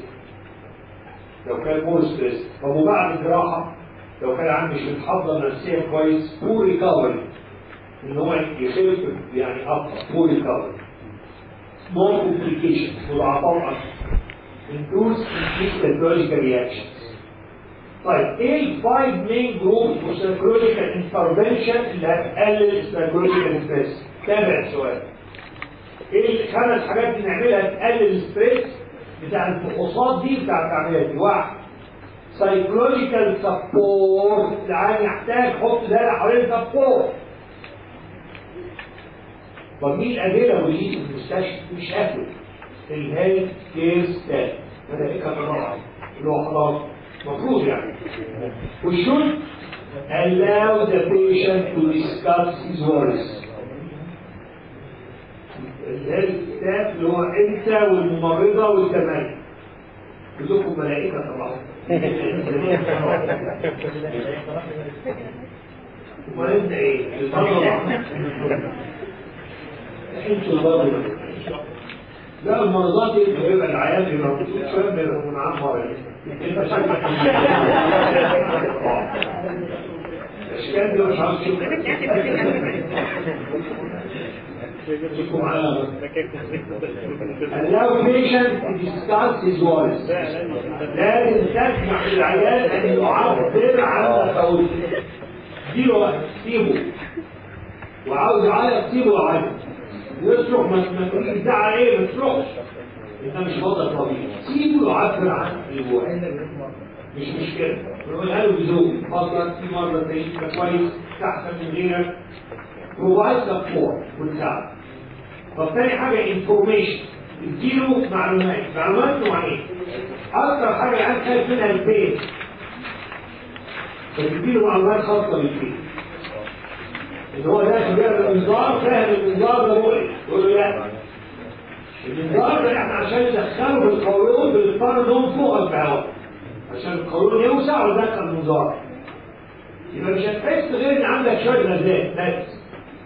لو كان مور ستريس طب وبعد الجراحه لو كان العيان مش متحضر نفسيا كويس بور ريكفري ان هو يخف يعني ابطا بور ريكفري small complications مضاعفات اكثر induce increased psychological reactions طيب ايه الفايف مين جروب في psychological intervention اللي هتقلل psychological stress تابع السؤال ايه الخمس حاجات بنعملها تقلل الستريس بتاع الفحوصات دي بتاع العمليات دي واحد psychological support العيان يحتاج حط دايره حوالين support طب مين الادله وليه في المستشفى مش هاكل الهيلث كير ستاف هذا ايه كان الرابع اللي هو خلاص المفروض يعني we should allow the patient to discuss his worries الهيلث ستاف اللي هو انت والممرضه والكمال كلكم ملائكه طبعا امال انت ايه؟ البابا انتوا البابا لا المرضات يبقى يبقى العيال بيبقى موجود شويه بيبقى منعمر انت شكلك الاشكال دي مش عارف شوفوا معايا allow patient to discuss his voice لازم تسمح للعيال ان يعبر عن تخوفه اديله وقت سيبه وعاوز يعيط سيبه يعيط يصرخ ما ما تقولش بتاع ايه ما تصرخش انت مش وضع طبيعي سيبه يعبر عن اللي جواه مش مشكله نقولها له بذوق اتفضل في مره تاني يبقى كويس احسن من غيرك provide support وتساعد طب تاني حاجه انفورميشن اديله معلومات معلومات نوعين اكتر حاجه العيال خايف منها البيت فتديله معلومات خاصه بالبيت ان هو داخل بيها الانذار فاهم الانذار ده مؤلم يقول له لا الانذار ده احنا عشان ندخله في القولون بنضطر نقوم فوق البهواء عشان القولون يوسع ويدخل الانذار يبقى مش هتحس غير ان عندك شويه غازات بس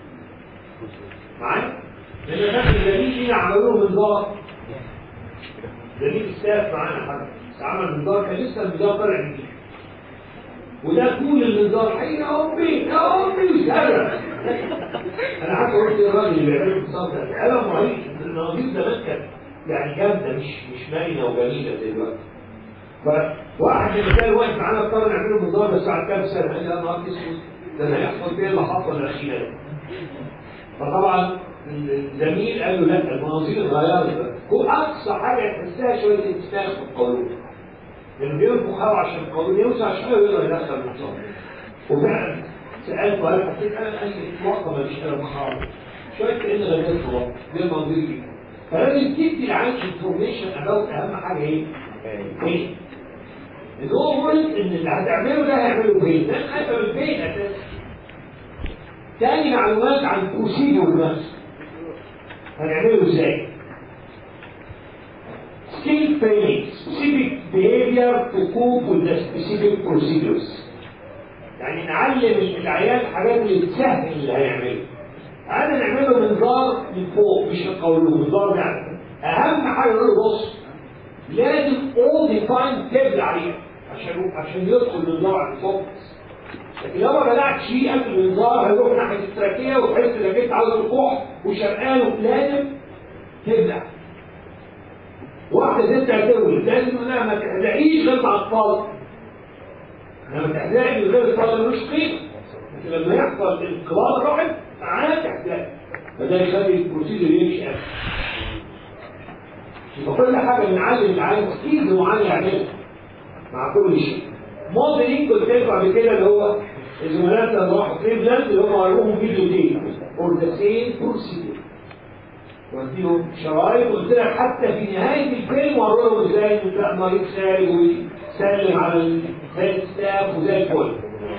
معايا؟ لان داخل الجميل فينا عملوا له منظار جميل الساف معانا حاجه بس عمل منظار كان لسه المنظار طالع جديد وده كل المنظار حين امي يا امي وسهلا انا عارف قلت الراجل اللي بيعمل الصوت ده انا مريض المناظير زمان كانت يعني جامده مش مش باينه وجميله زي دلوقتي فواحد اللي كان واقف معانا اضطر نعمل له منظار بس بعد كام سنه قال لي يا نهار اسود ده انا هيحصل فيا اللي حصل الاخيره ده فطبعا الزميل قال له لا المناظير اتغيرت هو اقصى حاجه تحسها شويه انتفاخ في القولون لانه بينفخ هوا عشان القولون يوسع شويه ويقدر يدخل المنظار وفعلا سالته قال حسيت انا اي وقفه ماليش انا خالص شويه كان غيرت في بطني دي المناظير دي فلازم تدي العيال انفورميشن اباوت اهم حاجه ايه؟ ايه؟ ان هو قلت ان اللي هتعمله ده هيعمله فين؟ ده هيبقى من فين اساسا؟ تاني معلومات عن البروسيدور نفسه هنعمله ازاي؟ skill training, specific behavior to cope with the specific procedures. يعني نعلم العيال الحاجات اللي تسهل اللي هيعمله. انا نعمله منظار من فوق مش القولون منظار يعني اهم حاجه نقول له بص لازم all the time تبدا عليه عشان عشان يدخل المنظار على الفوق لكن لو ما بدأتش فيه قبل الانذار هيروح ناحيه التراكيه وتحس انك انت عاوز تروح وشرقان لازم تبدا واحده ست هتولد لازم لا ما تحرقيش غير مع الطالب لما تحرقي من غير الطالب ملوش قيمه لكن لما يحصل انقباض الرحم معاه تحرقي فده يخلي البروسيجر يمشي اسهل يبقى كل حاجه بنعلم العالم سكيلز معينه يعملها مع كل شيء موديلينج كنت قلت قبل كده اللي هو الزملاء اللي راحوا كليفلاند اللي هم قالوا فيديو دي فور ذا سيم بروسيدور وديهم شرايط وقلت لك حتى في نهايه الفيلم وروا لهم ازاي ان تلاقي مريض خارج ويسلم على الستاف وزي الفل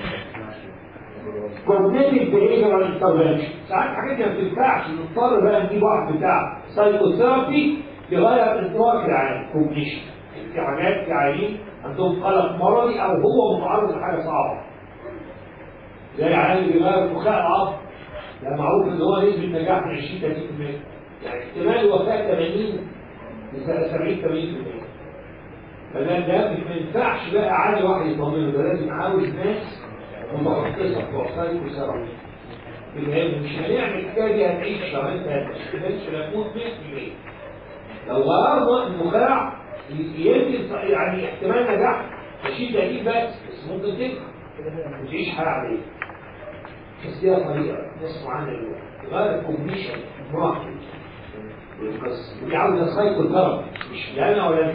كوجنيتيف بيهيفيرال انترفنشن ساعات حاجات ما بتنفعش نضطر بقى نجيب واحد بتاع سايكوثيرابي يغير انطلاق العالم كوجنيشن في حاجات في عيانين عندهم قلق مرضي او هو متعرض لحاجه صعبه زي عيان اللي بيغير نخاع العظم ده معروف ان هو نسبه نجاح من 20 30% يعني احتمال وفاه 80 ل 70 80% فده ده ما ينفعش بقى عادي واحد يطمنه ده لازم عاوز ناس متخصصه بتوع سايكو سيرابي مش هنعمل الحكايه دي هتعيش شهرين ثلاثه مش هنموت 100% لو غيرنا النخاع يمكن يعني احتمال نجاح 20 30 بس بس ممكن تنجح وتعيش حياه عاديه بس ليها طريقه نسمع عنها دلوقتي غير الكومبيشن براحته والقصه ودي عاوزه سايكو ثيرابي مش لا انا ولا انت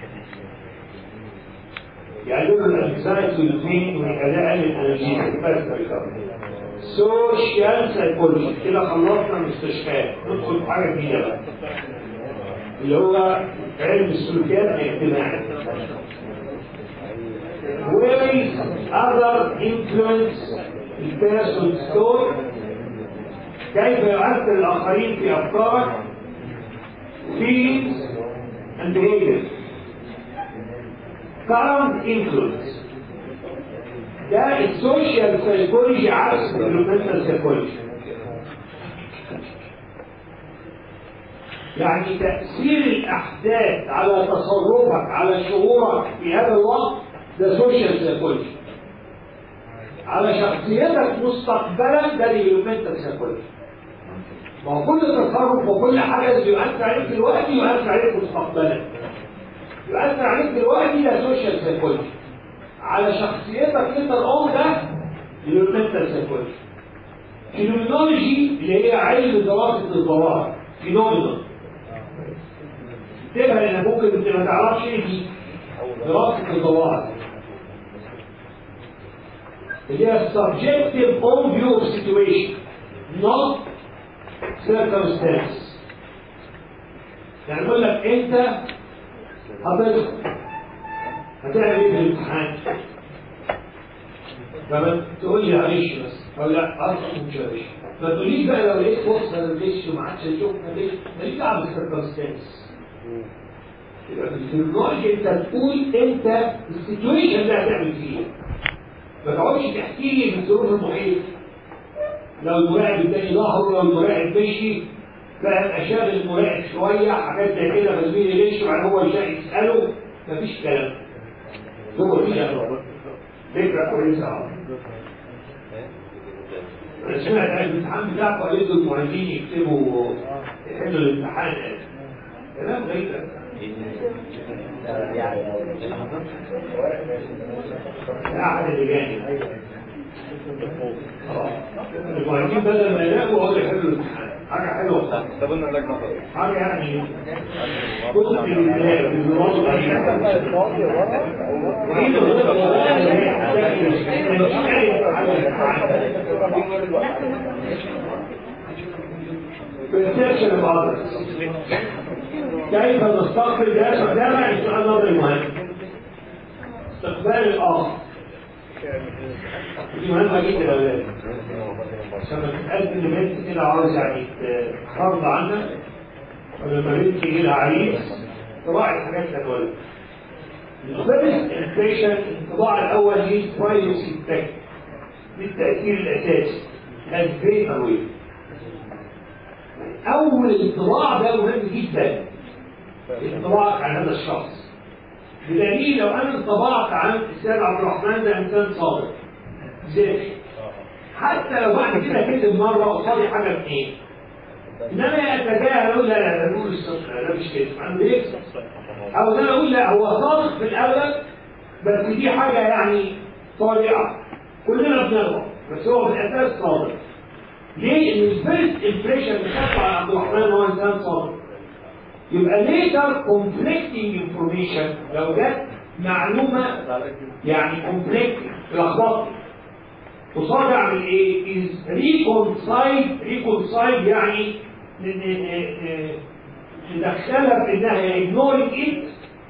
يعلموا الانكزايتي والبين والاداء الانرجي بس سوشيال سايكولوجي كده خلصنا المستشفيات ندخل في حاجه جديده بقى اللي هو علم السلوكيات الاجتماعي ways other influence the person's thought كيف يؤثر الآخرين في أفكارك feelings and behaviors current influence ده السوشيال سايكولوجي عكس الديفلوبمنتال سايكولوجي يعني تأثير الأحداث على تصرفك على شعورك في هذا الوقت ده سوشيال سايكولوجي على شخصيتك مستقبلا ده ديفلوبمنتال سايكولوجي ما هو كل تصرف وكل حاجة يؤثر عليك دلوقتي يؤثر عليك مستقبلا يؤثر عليك دلوقتي ده سوشيال سايكولوجي على شخصيتك انت الام ده ديفلوبمنتال سايكولوجي فينومينولوجي اللي هي علم دراسة الظواهر فينومينال تبقى لان ممكن انت ما تعرفش ايه دي دراسة الظواهر اللي هي subjective own view of situation not circumstance يعني يقول لك انت هتدخل هتعمل ايه في الامتحان فما تقول لي معلش بس اقول لا اصلا مش معلش ما تقوليش بقى لو لقيت فرصه معلش وما عادش هيشوفنا ليه ماليش دعوه بالسيركمستانس يبقى في الفيزيولوجي انت تقول انت السيتويشن ده هتعمل فيه ايه ما تقعدش تحكي لي من ظروف المحيط لو المراقب اداني ظهره لو المراقب مشي فاهم اشاغل المراقب شويه حاجات زي كده فزميلي ليش وبعدين هو يساله مفيش كلام هو في فكره كويسه اه انا سمعت عن الامتحان بتاعكم قالوا له المعيدين يكتبوا يحلوا الامتحان كلام غريب احد اللجان المعيدين بدل ما يلاقوا يقعدوا يحلوا الامتحان حاجه حلوه طب قلنا لجنه حاجه يعني كتب البلاد بالنظام perception of others كيف نستقبل ده ده بقى السؤال النظري المهم استقبال الاخر دي مهمه جدا يا اولاد عشان ما تتقدم لبنت كده عاوز يعني تحافظ عنها ولما بنت يجي لها عريس تراعي الحاجات اللي هتقولها الفيرست امبريشن الانطباع الاول ليه برايوسي افكت للتاثير الاساسي الفين اوي اول انطباع ده مهم جدا انطباعك عن هذا الشخص بدليل لو انا انطبعت عن السيد عبد الرحمن ده انسان صادق ذكي حتى لو بعد كده كذب مره قصادي حاجه من ايه انما يتجاهل اقول لا لا ده نقول الصدق ده مش كذب عنده يكذب او ده اقول لا هو صادق في الاغلب بس دي حاجه يعني طالعه كلنا بنغلط بس هو في الاساس صادق ليه؟ ان الفيرست امبريشن اللي خدته عن عبد الرحمن هو انسان صادق يبقى ليتر كونفليكتنج انفورميشن لو جت معلومه يعني كونفليكتنج لخبطت قصاد اعمل ايه؟ از ريكونسايد ريكونسايد يعني ندخلها في انها يا ignoring it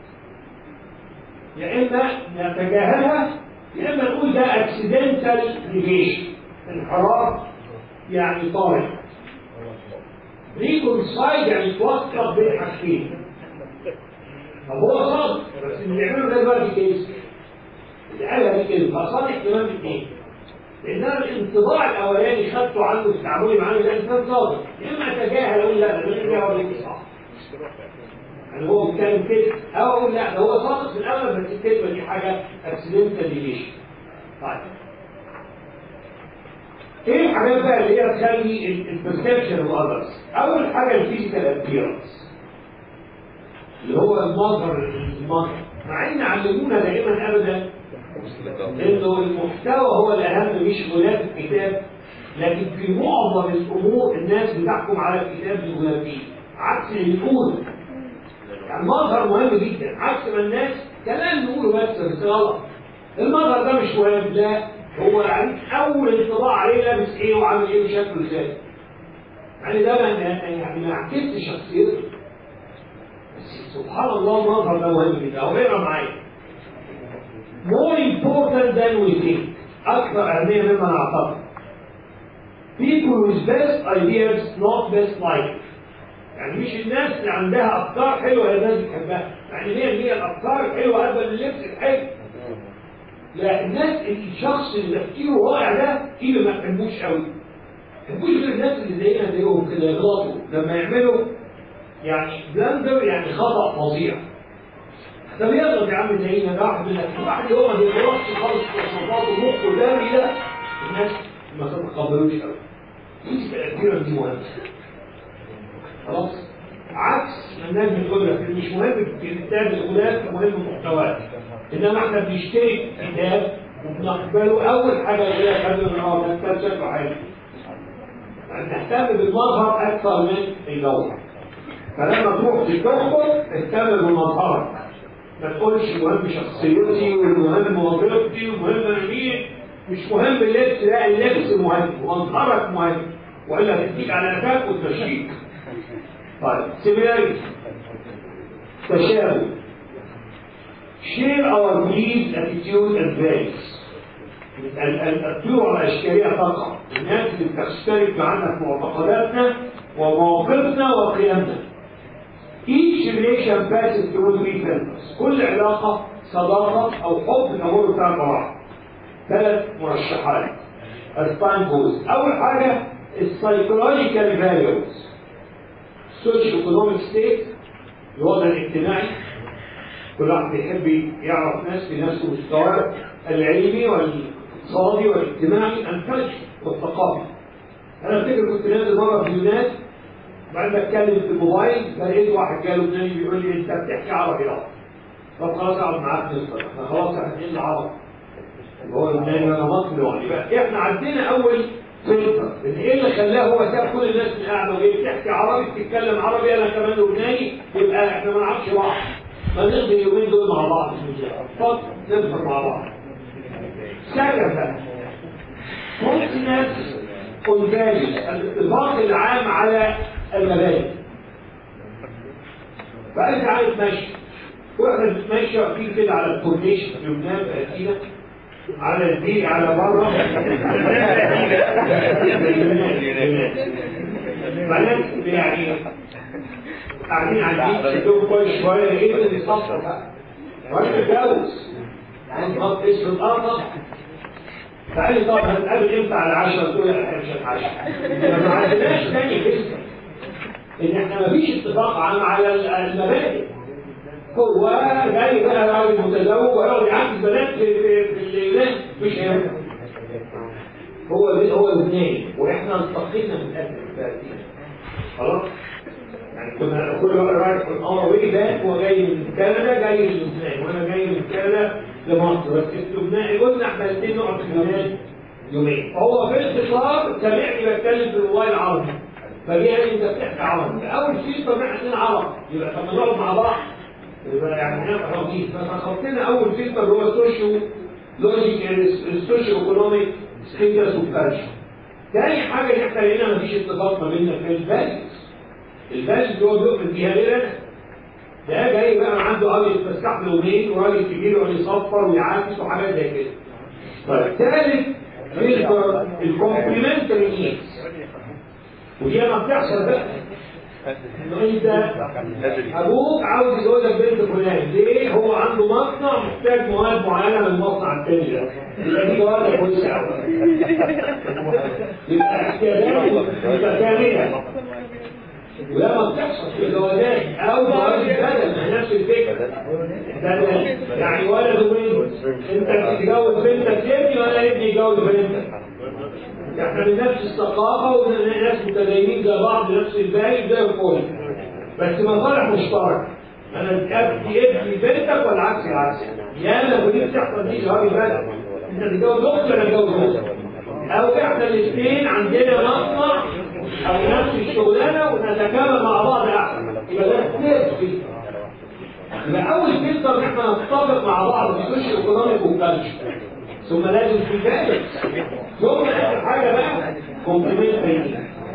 يا اما نتجاهلها يا اما نقول ده accidental negation انحراف يعني طارئ ريكونسايد يعني توثق بين حاجتين طب هو صادق بس اللي بيعمله ده دلوقتي كيس اللي قالها دي كده فصادق كمان الاثنين لان انا الانطباع الاولاني خدته عنه في تعاملي معاه ده انسان صادق يا اما اتجاهل اقول لا ده غير ده ولا صح يعني هو بيتكلم كده او اقول لا ده هو صادق في الاول بس الكلمه دي حاجه اكسيدنتال ديليشن طيب ايه الحاجات بقى اللي هي تخلي البرسبشن اوف اذرز اول حاجه الفيزيكال ابييرنس اللي هو المظهر المظهر مع ان علمونا دائما ابدا انه المحتوى هو الاهم مش غلاف الكتاب لكن في معظم الامور الناس بتحكم على الكتاب بغلافيه عكس اللي بيقول يعني المظهر مهم جدا عكس ما الناس كلام نقوله بس بس غلط المظهر ده مش مهم لا هو يعني اول انطباع عليه لابس ايه وعامل ايه وشكله ازاي يعني ده يعني ما يعكسش شخصيته بس سبحان الله المظهر ده مهم جدا هو اقرا معايا more important than we think اكثر اهميه مما نعتقد people with best ideas not best life يعني مش الناس اللي عندها افكار حلوه هي الناس بتحبها يعني هي هي الافكار الحلوه قبل اللبس الحلو لا الناس الشخص اللي تفكيره واقع ده اللي ما تحبوش قوي ما تحبوش غير الناس اللي زينا زيهم كده يغلطوا لما يعملوا يعني بلندر يعني خطا فظيع ده بيغلط يا عم زينا ده واحد من واحد هو ما بيغلطش خالص في تصرفاته مخه داري ده الناس ما تتقبلوش قوي دي تأثيرا دي مهمة خلاص عكس ما الناس بتقول لك مش مهم كتاب الغلاف مهم محتواه انما احنا بنشتري كتاب وبنقبله اول حاجه يقول لك هذا اه ده كتاب شكله حلو نهتم بالمظهر اكثر من الجوهر فلما تروح تدخل اهتم بمظهرك ما تقولش المهم شخصيتي والمهم وظيفتي والمهم مين مش مهم اللبس لا اللبس مهم ومظهرك مهم والا تديك على نفاك وتمشيك طيب سيميلاريتي تشابه share our beliefs attitude and values الطيور الأشكالية فقط الناس اللي بتشترك معنا في معتقداتنا ومواقفنا وقيمنا each relation passes through three filters كل علاقة صداقة أو حب تمر ثلاث مراحل ثلاث مرشحات as time goes أول حاجة السايكولوجيكال فاليوز السوشيال ايكونوميك ستيت الوضع الاجتماعي كل واحد بيحب يعرف ناس في نفس مستواه العلمي والاقتصادي والاجتماعي الكلتشر والثقافي انا افتكر كنت نازل مره في اليونان بعد بتكلم في الموبايل فلقيت واحد جاله لبناني بيقول لي انت بتحكي عربي اه طب خلاص اقعد معاك نصبر احنا خلاص احنا اتنين عربي هو لبناني وانا مصري يعني بقى احنا عندنا اول فلتر ان ايه اللي خلاه هو ساب كل الناس اللي قاعده وهي بتحكي عربي بتتكلم عربي انا كمان لبناني يبقى احنا ما نعرفش بعض فنقضي اليومين دول مع بعض طب نسهر مع بعض سكت كونتينس كونفاليوز الاتفاق العام على المبادئ فانت عايز ماشي واحنا بنتمشى واقفين كده على الكورنيش في لبنان في اثينا على الدين على بره بنات يعني قاعدين على البيت شكلهم كويس شويه ايه اللي بيصفر بقى راجل اتجوز يعني خط اسم الارض فقال لي طب هنتقابل امتى على العشاء؟ قلت له لا احنا مش هنتعشى ما عندناش تاني قصه ان احنا ما فيش اتفاق عام على المبادئ هو جاي بقى راجل متزوج ويقعد يعكس بنات في في اليونان مش هينفع هو هو لبناني واحنا انتقينا من اجل خلاص يعني كنا كل واحد رايح في القمر واي باك هو جاي من كندا جاي من لبنان وانا جاي من كندا لمصر بس لبنان قلنا احنا الاثنين نقعد في لبنان يومين فهو في الاتصال سامعني بتكلم في الموبايل عربي فجه قال لي انت بتحكي عربي فاول شيء طب احنا الاثنين عرب يبقى طب نقعد مع بعض يبقى يعني هنبقى راضيين فخطينا اول فلتر اللي هو السوشيو لوجيك السوشيو ايكونوميك ستيتس وكالتشر تاني حاجه ان احنا لقينا مفيش اتفاق ما بيننا في الفاليوز الفاليوز اللي هو بيؤمن بيها غير انا ده جاي بقى عنده راجل يتفسح له يومين وراجل كبير يقعد يصفر ويعاكس وحاجات زي كده طيب ثالث فلتر الكومبلمنتري نيدز ودي لما بتحصل بقى انه انت ابوك عاوز يجوزك بنت فلان ليه هو عنده مصنع محتاج مواد معينه من المصنع الثاني ده يبقى دي مواد كويسه قوي يبقى احتياجاته متكامله ولما بتحصل في الجوازات او جواز البدل ما نفس الفكره ده يعني ولد وبنت انت تتجوز بنتك ابني ولا ابني يتجوز بنتك احنا من نفس الثقافه وناس متدينين زي بعض نفس الباقي زي الكل بس مصالح مشتركه انا ابني ابني بنتك ولا عكس العكس يا لو دي بتحصل دي شهر بدل انت تتجوز اختي ولا تتجوز اختي او احنا الاثنين عندنا مصنع او نفس الشغلانه ونتكامل مع بعض احسن يبقى ده اثنين يبقى اول فلتر ان احنا نتفق مع بعض في السوشيال ايكونوميك والكالتشر ثم لازم في بالانس ثم اخر حاجه بقى كومبلمنت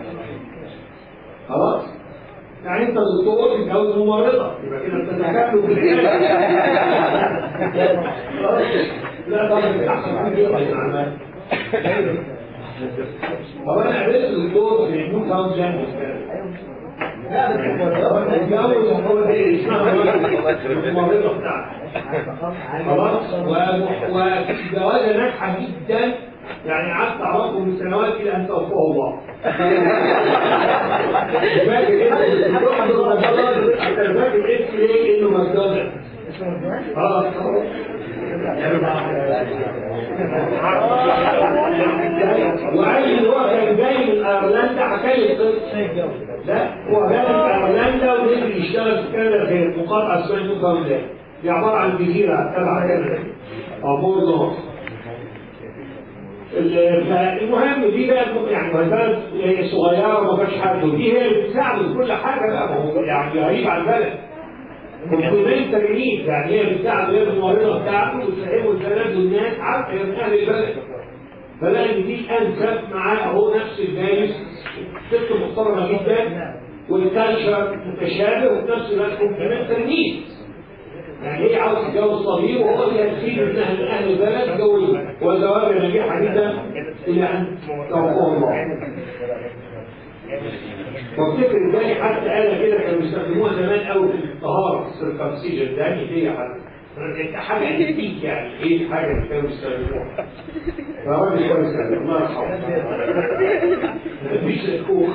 خلاص يعني انت دكتور تتجوز ممرضه يبقى كده بتتكاملوا في العلاج لا طبعا احسن من كده هو انا عرفت الدكتور في نيو تاون جامعه اتجوز هو دي اسمها الممرضة بتاعته خلاص والجوازة ناجحة جدا يعني قعدت اعرفه من سنوات الى ان توفاه الله فاكر انت فاكر انت ليه انه ماكدونالدز خلاص وعيل هو كان جاي من ايرلندا حكى لي القصه لا هو جاي من ايرلندا ونزل يشتغل في كندا في مقاطعه اسمها نيوفاوندلاند دي عباره عن جزيره تبع كندا او بورنو المهم دي بقى يعني بلد هي صغيره وما فيهاش حد ودي هي اللي بتساعده في كل حاجه بقى ما هو يعني غريب على البلد كومبلمنتري يعني هي بتساعده هي الممرضه بتاعته وتفهمه البلد والناس عارفه هي من اهل البلد فلاقي ان دي انسب معاه اهو نفس الجايز ست محترمه جدا والكالتشر متشابه وفي نفس الوقت كومبلمنتري يعني هي عاوز تتجوز طبيب وهو يكفيه من اهل اهل البلد جوز وزواج نجيحه جدا الى ان توفاه الله وافتكر ازاي حتى آلة كده كانوا بيستخدموها زمان قوي في الطهارة السيركمسيجن ده هي حتى حاجة انتيك يعني ايه الحاجة اللي كانوا بيستخدموها فراجل كويس الله يرحمه مفيش الكوخ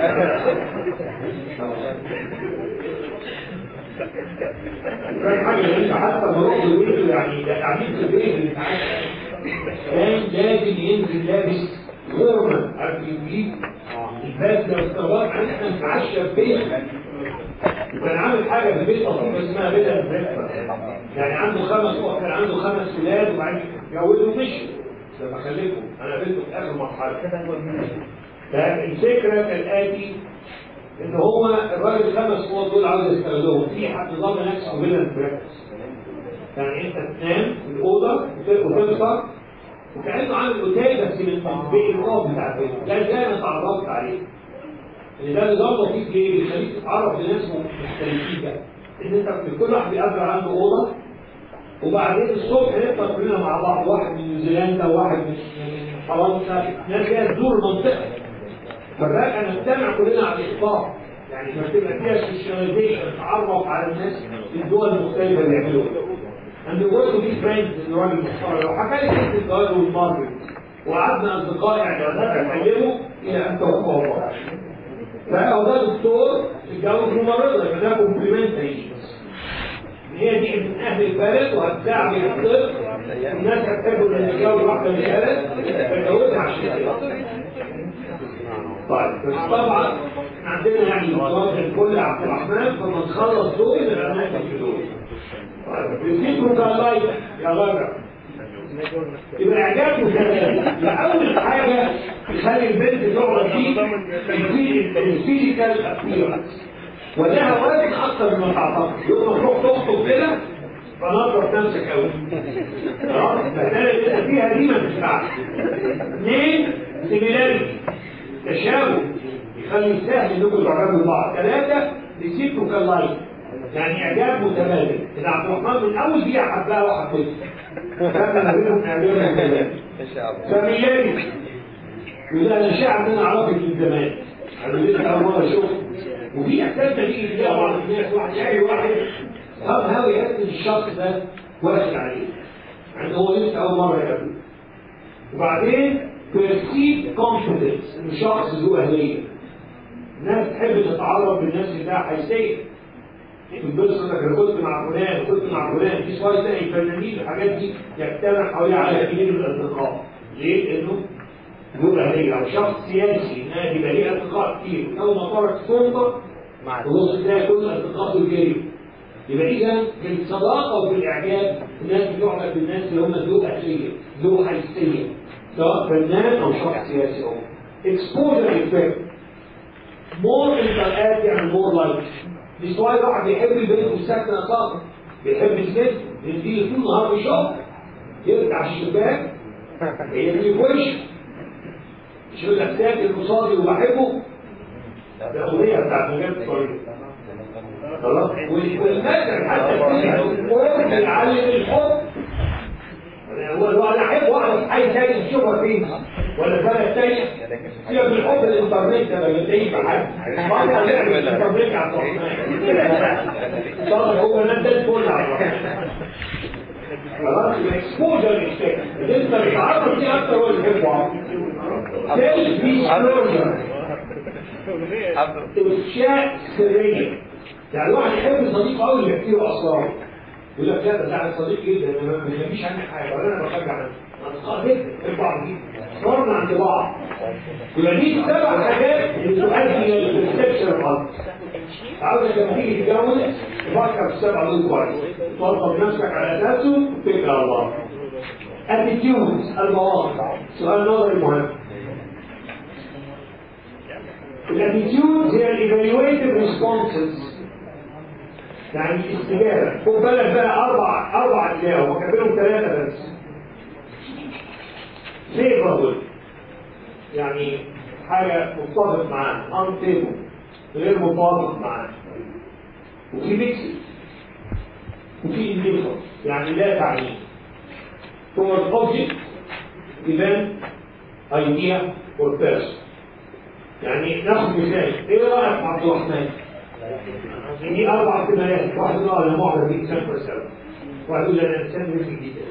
كان حاجة غريبة حتى بروح لويته يعني ده قاعدين في البيت اللي كان لازم ينزل لابس غرمة عارف يجيب البدلة والسواد احنا نتعشى في بيت وكان عامل حاجة في البيت أصلا اسمها بدل يعني عنده خمس كان عنده خمس ولاد وبعدين جوزوا ومشوا لما خلفوا أنا بنته في آخر مرحلة فالفكرة كالآتي ان هو الراجل الخمس قوات دول عاوز يستغلهم في حد نظام نفسه بين البراكتس يعني انت تنام في الاوضه وتفطر وكانه عامل اوتيل بس من بيت القوم بتاع البيت ده زي ما اتعرفت عليه ان ده نظام لطيف ليه؟ بيخليك تتعرف لناس مختلفين بقى ان انت كل واحد بيقابل عنده اوضه وبعدين الصبح نفطر كلنا مع بعض واحد من نيوزيلندا وواحد من فرنسا ناس جايه تزور المنطقه فبقى نجتمع كلنا على الإفطار يعني ما تبقى فيها سوشياليزيشن نتعرف على الناس في الدول المختلفة اللي يعملوها and the world be friends الراجل المحترم لو حكى لي قصة الجواز والماركت وقعدنا أصدقاء يعني نتكلموا إلى أن توفى الله فهو ده دكتور اتجوز ممرضة يبقى ده كومبلمنتري ان هي دي من اهل البلد وهتساعد الطب الناس هتحب ان يتجوز واحده من البلد فتجوزها عشان كده طيب بس طبعا احنا عندنا يعني مصادر الكل عبد الرحمن فما نخلص دول يبقى ناخد في دول طيب يديكم كلايت يا غدا يبقى اعجاب متبادل اول حاجه تخلي البنت تقعد فيه الفيزيكال ابيرنس ولها وزن اكثر من تعتقد يوم ما تروح تخطب كده فنظف نفسك قوي خلاص البهدله اللي انت فيها دي ما تنفعش اثنين سيميلاريتي تشابه يخلي سهل انكم تقربوا لبعض ثلاثه ريسيبروكال لايف يعني اعجاب متبادل اذا عبد الرحمن من اول دقيقه حبها وحبيتها كان ما بينهم اعجاب متبادل فاميلاريتي يقول انا شاعر ان انا اعرفك من زمان انا لسه اول مره اشوفك وفي احساس بيجي في بعض الناس واحد يعي واحد طب هاوي يحس الشخص ده واخد عليه يعني هو لسه اول مره يقابله وبعدين perceived confidence انه شخص ذو اهليه الناس تحب تتعرف بالناس اللي ده حيثيه تنبسط انك انا كنت مع فلان وكنت مع فلان في شويه تلاقي الفنانين الحاجات دي يجتمع حواليها على كبير من الاصدقاء ليه؟ لانه ذو اهليه او شخص سياسي نادي يبقى ليه اصدقاء كتير اول ما طارت سلطه تبص تلاقي كل اصدقائه الجاي يبقى اذا في الصداقه وفي الاعجاب الناس بتعجب بالناس اللي هم ذو اهليه ذو حيثيه سواء فنان او شخص سياسي او exposure effect more interact يعني more like مش واحد واحد بيحب البنت والسكنة صاحبه بيحب الست بيديه طول النهار في شغل يفتح الشباك هي دي في وشه مش يقول لك ساكن قصادي وبحبه ده اغنيه بتاعت مجال الطريق خلاص والمثل حتى القرآن بيعلم الحب هو هو انا احب واحد عايز تاني تشوفها فين ولا بلد تانية سيبك من حب الانترنت ده بتلاقيه في حاجة ما هو الانترنت على الرحمن طبعا هو ده الفل على الرحمن خلاص الاكسبوجر اكسبوجر انت بتعرف دي اكتر هو اللي بيحبه سيلف ديسكلوجر افشاء سريه يعني الواحد يحب صديقه قوي اللي يحكي له اسرار يقول لك لا ده انا صديق جدا انا ما بيخبيش عني حاجه ولا انا بشجع اصدقاء جدا في بعض جدا صرنا عند بعض يبقى دي سبع حاجات اللي تؤدي الى البرسبشن الغلط عاوزك لما تيجي تتجوز تفكر في السبعه دول كويس توظف نفسك على اساسه وتتكل على الله اتيتيودز المواقع سؤال نظري مهم الاتيتيودز هي الايفالويتد ريسبونسز يعني الاستجابه خد بالك بقى اربع اربع اجزاء هم كاتبينهم ثلاثه بس فيفربل يعني حاجه متفق معاه انفيفربل غير متوافق معاه وفي ميكس وفي انديفر يعني لا تعني هو الاوبجكت ايفنت ايديا اور بيرسون يعني ناخد مثال ايه رايك عبد الرحمن دي اربع احتمالات واحد يقول انا معجب بيك سنة سنة واحد يقول انا انسان مثل جدا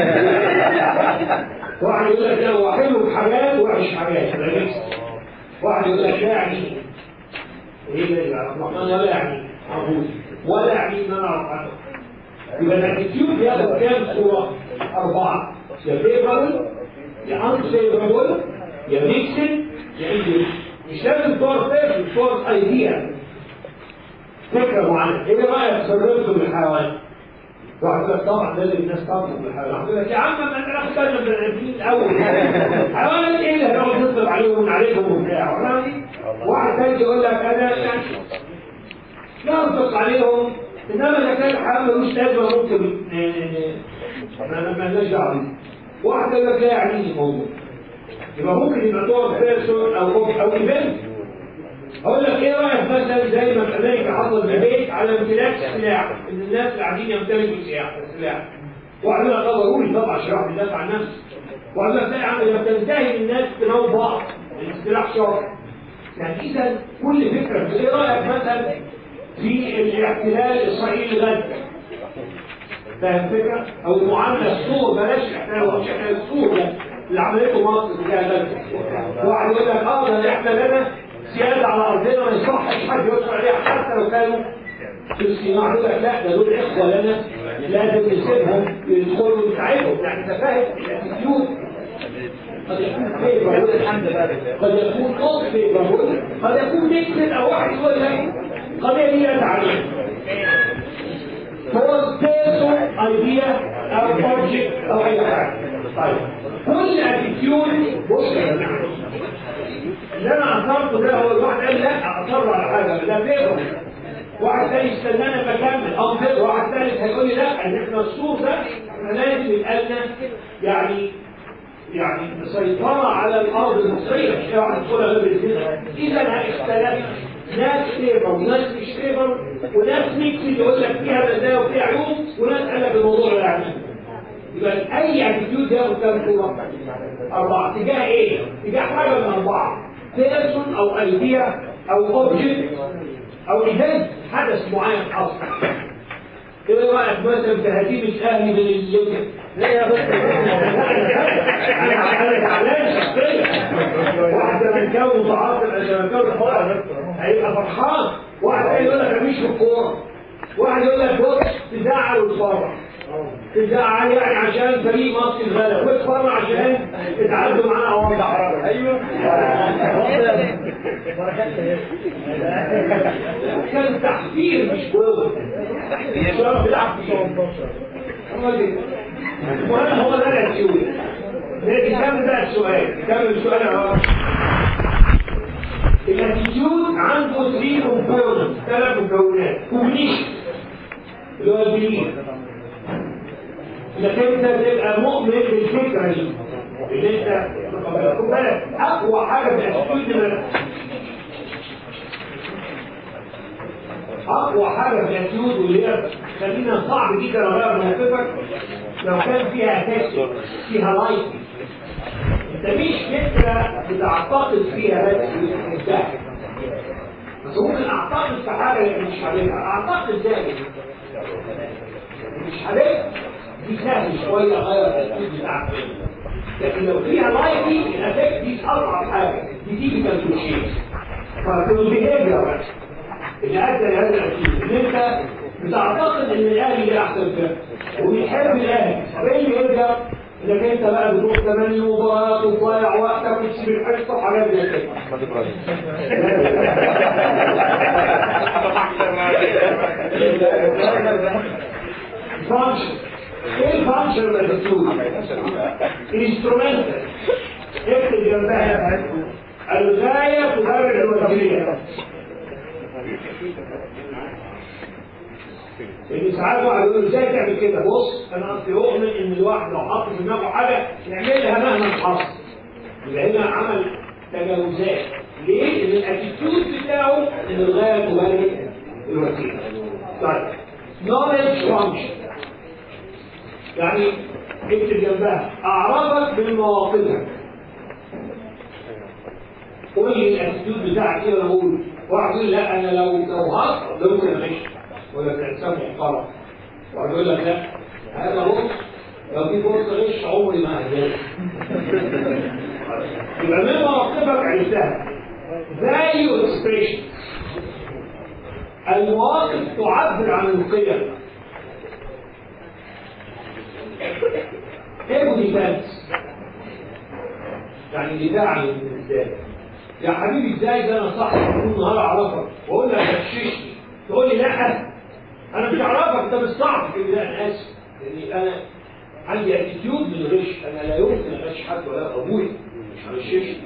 واحد يقول لك لا هو حلو بحاجات وحش حاجات ده ميكس واحد يقول لك لا يعني ايه ده يا عبد الرحمن ولا يعني عبود ولا يعني ان انا اعرف يبقى الاتيتيود بياخد كام صوره؟ اربعه يا فيفربل يا انفيفربل يا ميكسن يا انجلش مش لازم صور فيفربل صور ايديا فكره معينه ايه رايك في الرفق بالحيوان؟ واحد يقول لك طبعا لازم الناس ترفض بالحيوان واحد يقول لك يا عم ما انت ناخد بالنا من العلميين الاول حيوانات ايه اللي هنقعد نصرف عليهم ونعالجهم وبتاع واحد تاني يقول لك انا يعني ننفق عليهم انما اذا كان الحيوان ملوش لازمه ممكن ما لناش دعوه بيه واحد يقول لك لا يعني الموضوع يبقى ممكن يبقى دور بيرسون او او ايفنت اقول لك ايه رايك مثلا زي ما في امريكا حصل ديبيت على امتلاك السلاح ان الناس اللي قاعدين يمتلكوا السلاح السلاح واحد يقول لك اه ضروري طبعا عشان الواحد يدافع عن نفسه واحد يقول لك لا لما تنتهي الناس تناول بعض السلاح شر يعني اذا كل فكره ايه رايك مثلا في الاحتلال الاسرائيلي غزه فاهم الفكره؟ او المعامله السور بلاش الاحتلال مش احتلال السور ده اللي عملته مصر بتاع غزه واحد يقول لك اه ده احنا لنا زياده على ارضنا ما يصحش حد يدخل عليها حتى لو كانوا فلسطين واحد يقول لك لا ده دول اخوه لنا لازم نسيبهم يدخلوا ونساعدهم يعني انت فاهم الاتيتيود قد يكون فيفربل قد يكون نوت فيفربل قد يكون ميكسد او واحد يقول لك قضيه دي تعليم هو بيرسون ايديا او اوبجكت او اي حاجه طيب كل اتيتيود بص اللي انا اثرته ده هو الواحد قال لا اصر على حاجه ده فيفربل واحد تاني استنانا بكمل او فيفربل واحد ثالث هيقول لي لا ان احنا الصوت ده احنا لازم يبقى لنا يعني يعني سيطرة على الأرض المصرية مش واحد يدخلها غير بالكده إذا اختلفنا ناس فيفر وناس مش فيفر وناس ميكس يقول لك فيها مزايا وفيها عيوب وناس قال لك الموضوع لا يعني يبقى أي اتيتيود ياخد كام صورة؟ أربعة تجاه إيه؟ تجاه حاجة من أربعة بيرسون أو أيديا أو أوبجكت أو إيفنت حدث معين حصل ايه رايك مثلا في هزيمه الاهلي من الليبيا؟ لا يا بس انا انا زعلان شخصيا واحد زملكاوي متعاطف زملكاوي هيبقى فرحان واحد تاني يقول لك مفيش في الكوره واحد يقول لك بص تزعل وتفرح تزعل يعني عشان فريق مصر اتغلب وتفرح عشان اتعدوا معانا اوامر ايوه كان تحفير مش جوه شرف العبد المهم هو ده الاتيود نكمل بقى السؤال نكمل السؤال اهو الاتيتيود عنده 3 كومبوننت ثلاث مكونات كوجنيشن اللي هو البليف انك انت تبقى مؤمن بالفكره دي اللي انت خد بالك اقوى حاجه في الاتيتيود اقوى حاجه في الاتيود واللي هي خلينا صعب جدا اغير موقفك لو كان فيها تكست فيها لايت ده مش فكره بتعتقد فيها بس الضحك بس ممكن اعتقد في حاجه لكن مش حاببها اعتقد ذلك مش حاببها دي سهل شويه غير التركيز بتاعك لكن لو فيها لايكي الافكت دي اصعب حاجه دي تيجي كالكولشين فكل البيهيفير اللي ادى لهذا الاكيد ان انت بتعتقد ان الاهلي ده احسن فرقه وبتحب الاهلي طب ايه اللي يرجع انك انت بقى بتروح ثمانية مباريات وتضيع وقتك وتسيب الحصه وحاجات زي كده احمد ابراهيم فانكشن ايه الفانكشن اللي بتقول انسترومنتال اكتب جنبها الغايه تبرر الوسيله ان ساعات واحد يقول ازاي تعمل كده بص انا قصدي اؤمن ان الواحد لو حط في دماغه حاجه يعملها مهما حصل يبقى هنا عمل تجاوزات ليه؟ ان الاتيتيود بتاعه ان الغايه تبرر الوسيله طيب knowledge function يعني اكتب جنبها اعرفك من مواقفك قول لي الاتيتيود بتاعك ايه وانا اقول واحد يقول لا انا لو لو هصل ده ممكن امشي ولا انسان محترم واحد يقول لك لا هذا بص لو في فرصه غش عمري ما هداك يبقى من مواقفك عرفتها value expression المواقف تعبر عن القيم ايه ديفنس يعني دفاع عن الانسان يا حبيبي ازاي ده انا صح طول النهار اعرفك واقول لك غششني تقول لي لا انا مش اعرفك ده مش صح كده لا انا اسف لاني انا عندي اتيتيود من الغش انا لا يمكن اغش حد ولا ابوي مش هغشش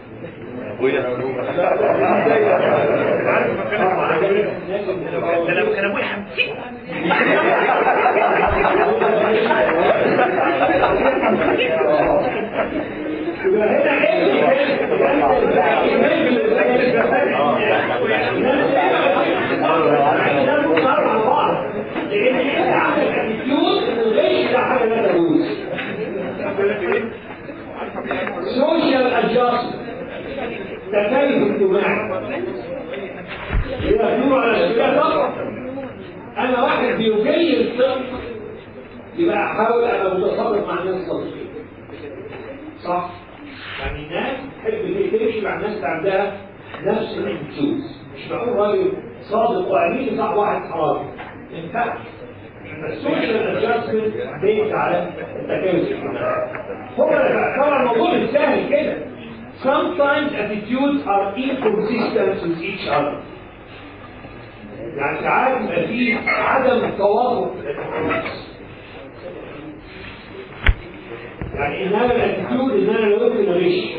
ده لو كان ابويا حمسي يبقى هنا سوشيال ادجستمنت تكيف اجتماعي يدور على الاشياء فقط انا واحد بيجي الطب يبقى احاول ابقى متصرف مع الناس الصديقين صح يعني الناس تحب تمشي مع الناس اللي عندها نفس الانتوز مش معقول راجل صادق وامين صح واحد حرامي ما ينفعش السوشيال ادجستمنت بيت على التكيف الاجتماعي هو طبعا الموضوع مش سهل كده sometimes attitudes are inconsistent with each other يعني ساعات يبقى في عدم توافق يعني ان انا الاتيتيود ان انا لو قلت ماليش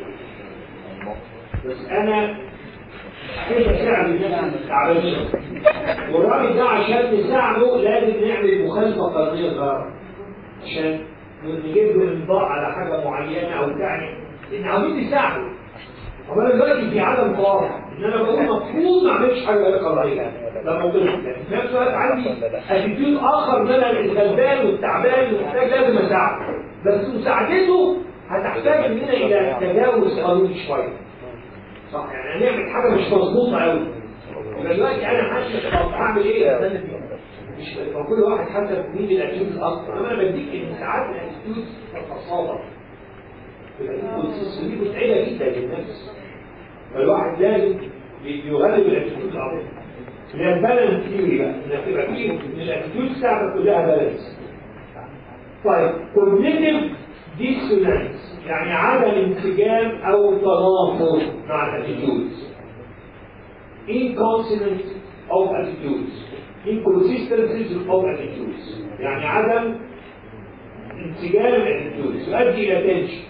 بس انا كيف اساعد الناس التعبانين والراجل ده عشان نساعده لازم نعمل مخالفه قانونيه صغيره عشان نجيب له انضاء على حاجه معينه او تعني ان عاوزين نساعده طب انا دلوقتي في عدم طاقه ان انا بقول المفروض ما اعملش حاجه غير قضائيه ده موضوع لكن في نفس الوقت عندي اتيتيود اخر ان انا الغلبان والتعبان ومحتاج لازم اساعده بس مساعدته هتحتاج مننا الى تجاوز قانوني شويه صح يعني هنعمل حاجه مش مظبوطه قوي يبقى دلوقتي انا ماشي طب اعمل ايه؟ مش هو كل واحد حسب مين الاتيتيود الاصل انا بديك ان ساعات الاتيتيود تتصادم والسيستم دي متعبه جدا للنفس فالواحد لازم يغلب الاتيتيود العظيم اللي هي البالانس ثيوري بقى انك تبقى فيه ان الاتيتيود بتاعتك كلها بالانس طيب كوجنيتيف ديسونانس يعني عدم انسجام او تناقض مع الاتيتيودز inconsonant of attitudes inconsistencies of attitudes يعني عدم انسجام الاتيتيودز يؤدي الى تنشن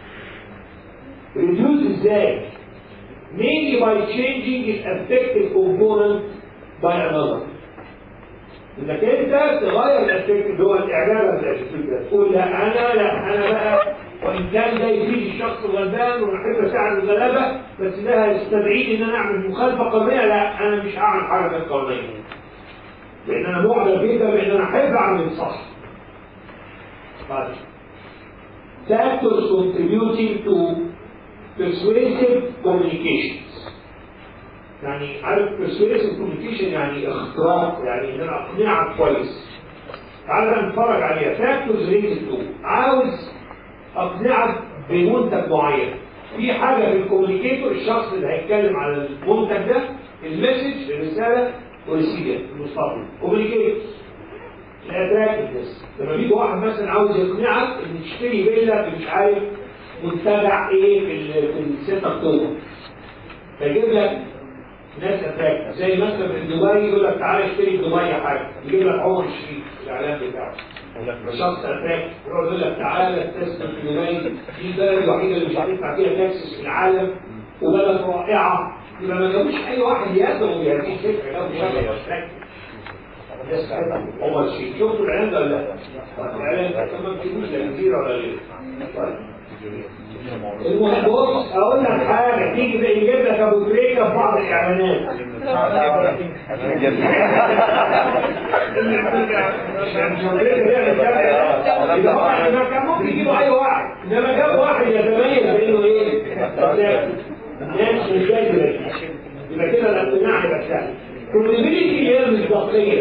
reduce ازاي mainly by changing its affective component by another انك انت تغير الافكت اللي هو الاعجاب بالاتيتيود تقول لا انا لا انا بقى وان كان ده يفيد الشخص الغلبان ونحب اساعد الغلابه بس ده هيستدعيني ان انا اعمل مخالفه قانونيه لا انا مش هعمل حاجه غير قانونيه لان انا معجب جدا بان انا احب اعمل صح طيب factors contributing to persuasive communications يعني عارف persuasive communication يعني اختراق يعني ان انا اقنعك كويس تعالى بقى نتفرج عليها factors related to عاوز اقنعك بمنتج معين في حاجه في الكوميونيكيتور الشخص اللي هيتكلم على المنتج ده المسج الرساله والرسيله المستقبل كوميونيكيتور الاتراكتنس لما بيجي واحد مثلا عاوز يقنعك ان تشتري فيلا في مش عارف منتجع ايه في ال في ال 6 اكتوبر فيجيب لك ناس اتراكت زي مثلا في دبي يقول لك تعالى اشتري في دبي حاجه يجيب لك عمر الشريف الاعلان بتاعه شخص اتراكت يقول لك تعالى تستثمر في دبي دي البلد الوحيده اللي مش هتدفع فيها تاكسس في العالم وبلد رائعه يبقى ما جابوش اي واحد يدعو بهذه الفكره لو شغل اتراكت الناس ساعتها عمر الشريف شفتوا الاعلان ده ولا لا؟ الاعلان ده كمان ما بتجيبوش لا جزيره ولا غيره المهم بص اقول لك حاجه تيجي زي يجيب لك ابو تريكه في بعض الاعلانات إذا كان ممكن يجيبوا اي واحد انما جاب واحد يتميز بانه ايه؟ ناس مش جاي يبقى كده الاقتناع يبقى سهل كريديبيليتي هي المصداقيه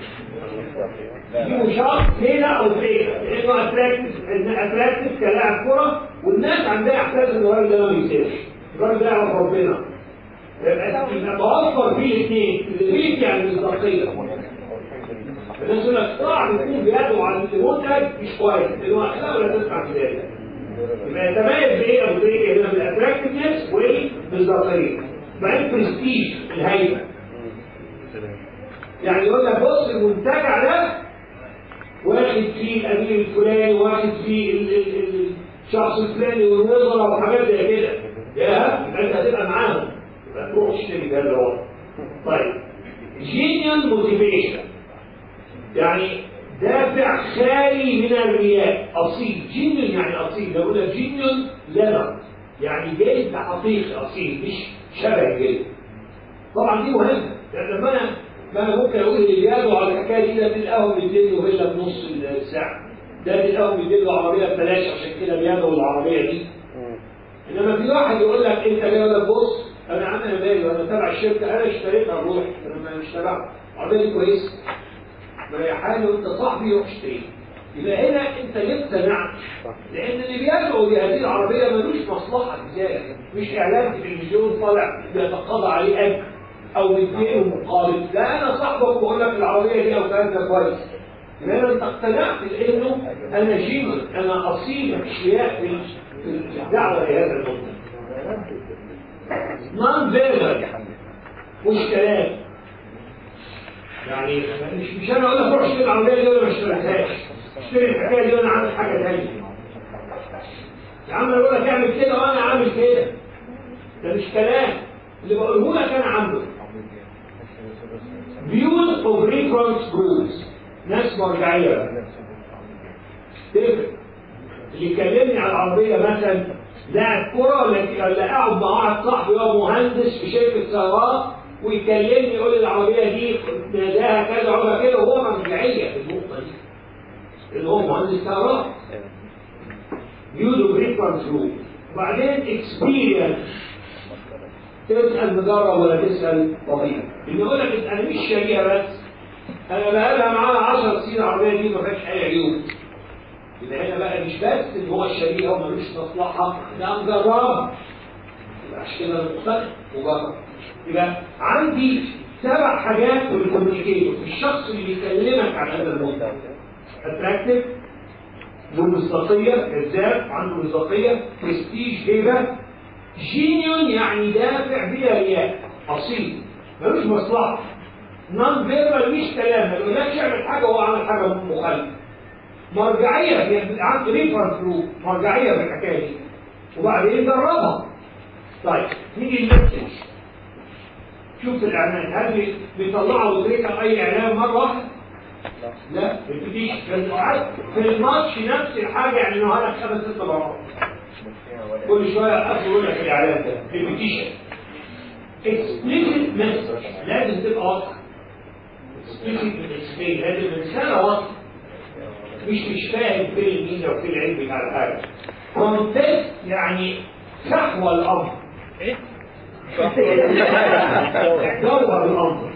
دي شخص هنا او فين لانه اتراكتف اتراكتف كلاعب كره والناس عندها احساس ان الراجل ده ما بيسيبش الراجل ده يعرف ربنا يبقى توفر فيه الاثنين كريديبيليتي يعني المصداقيه الناس يقول لك صعب يكون بيدعو على المنتج مش كويس لانه اخلاقه لا تسمع في ذلك يبقى يتميز بايه ابو تريكه هنا بالاتراكتفنس والمصداقيه بعدين برستيج الهيبه يعني يقول لك بص المنتجع ده واخد فيه الامير الفلاني واخد فيه ال- ال- ال- الشخص الفلاني والوزراء وحاجات زي كده يا يبقى انت هتبقى معاهم يبقى تروح تشتري ده اللي هو طيب جينيال موتيفيشن يعني دافع خالي من الرياء اصيل جينيال يعني اصيل لو قلنا جينيال ليفر يعني جلد حقيقي اصيل مش شبه الجلد طبعا دي مهمه لان لما انا ما انا ممكن اقول اللي بيدعو على الحكايه دي ده في القهوه بيديله فيلا بنص الساعه ده في القهوه بيديله عربيه ببلاش عشان كده بيدعو العربيه دي انما في واحد يقول لك انت جاي يقول لك بص انا عم انا مالي وانا تبع الشركه انا اشتريتها الروح انا مش تبع العربيه دي كويسه مريحاني وانت صاحبي روح اشتريها يبقى هنا انت ليه اقتنعت؟ لان اللي بيدعو بهذه العربيه ملوش مصلحه في ذلك مش اعلان في التلفزيون طالع بيتقاضى عليه اجر او مدينه مقابل لا انا صاحبك بقول لك العربيه دي او كلام ده كويس يبقى انا انت اقتنعت لانه انا جيني انا اصيل مش رياء في في الدعوه لهذا المنتج نون فيربال مش كلام يعني مش مش انا اقول لك روح اشتري العربيه دي ولا ما اشتريتهاش اشتري الحكايه دي وانا عامل حاجه ثانيه يا عم انا بقول لك اعمل كده وانا عامل كده ده مش كلام اللي بقوله لك انا عامله views of reference groups ناس مرجعيه تفرق اللي يكلمني على العربيه مثلا لاعب كرة ولا ولا قاعد مع واحد صاحبي هو مهندس في شركة سيارات ويكلمني يقول لي العربية دي ناداها كذا ولا كده وهو مرجعية في النقطة دي اللي هو مهندس سيارات يوزو ريفرنس جروب وبعدين اكسبيرينس تسأل مجرب ولا تسأل طبيب اللي يقول لك انا مش شاريها بس انا بقالها معاها 10 سنين العربية دي ما فيهاش اي عيوب يبقى هنا بقى مش بس ان هو الشريعه وملوش مصلحه ده مجرب يبقى عشان كده مختلف مجرب يبقى عندي سبع حاجات في الكوميونيكيتور الشخص اللي بيكلمك عن هذا الموضوع اتراكتيف ذو مصداقيه كذاب عنده مصداقيه برستيج هيبه جينيون يعني دافع بلا رياء اصيل ملوش مصلحه نون فيربال مش كلام ما يقولكش اعمل حاجه وهو عمل حاجه مخالفه مرجعيه يعني عنده ريفرنس جروب مرجعيه في الحكايه دي وبعدين جربها طيب نيجي المسج شوف الاعلان هل بي- بيطلعوا وتريكا اي اعلان مره واحده؟ لا بتديش في الماتش نفس الحاجه يعني انه هلك خمس ست مرات كل شويه اخر يقول لك الاعلان ده ريبيتيشن explicit message لازم تبقى واضحه explicit explain لازم الرساله واضحه مش مش فاهم فين الميزه وفين العيب بتاع الحاجه كونتست يعني سحوى الامر ايه جوهر الامر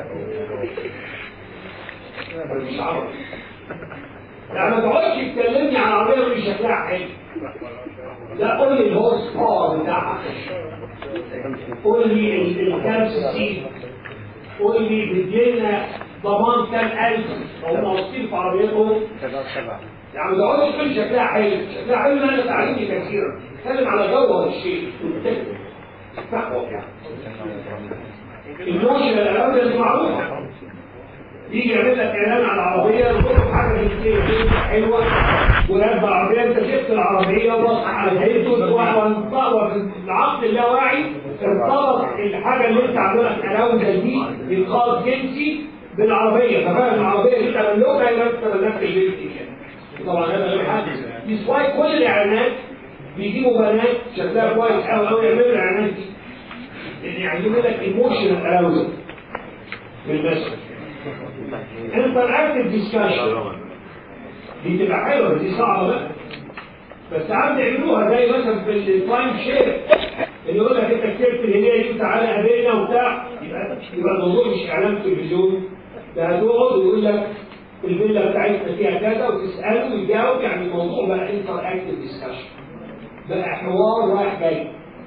مش عارف يعني ما تقعدش تكلمني عن عربيه مش شكلها حلو لا قول لي الهورس باور بتاعها قول لي ال- الكام سي قول لي بتجيلنا ضمان كام الف هم واثقين في عربيتهم يعني ما تقعدش تقول شكلها حلو شكلها حلو انا تعليمي كثيرا اتكلم على جوهر الشيء تقوى يعني الموشن الاول معروف يجي يعمل لك اعلان على العربيه يقول حاجه كتير حلوه وراكب العربيه انت شفت العربيه وبص على هيئته وانطبق العقل اللاواعي ارتبط الحاجه اللي انت عاملها في الاوزه دي بالخاص جنسي بالعربيه ففاهم العربيه اللي انت مملوكها يبقى انت ملكت البنت دي طبعا هذا غير حاجه ديسبايت كل الاعلانات بيجيبوا بنات شكلها كويس قوي قوي يعملوا الاعلانات دي لان يعملوا لك ايموشنال اراوزل بالمثل انتراكتيف ديسكشن دي تبقى حلوه دي صعبه بقى بس ساعات بيعملوها زي مثلا في التايم شير اللي يقول لك انت كتبت الهديه دي وتعالى قابلنا وبتاع يبقى يبقى الموضوع مش اعلان تلفزيون ده هتقعد ويقول لك الفيلا بتاعتنا فيها كذا وتساله ويجاوب يعني الموضوع بقى انتراكتيف ديسكشن بقى حوار رايح جاي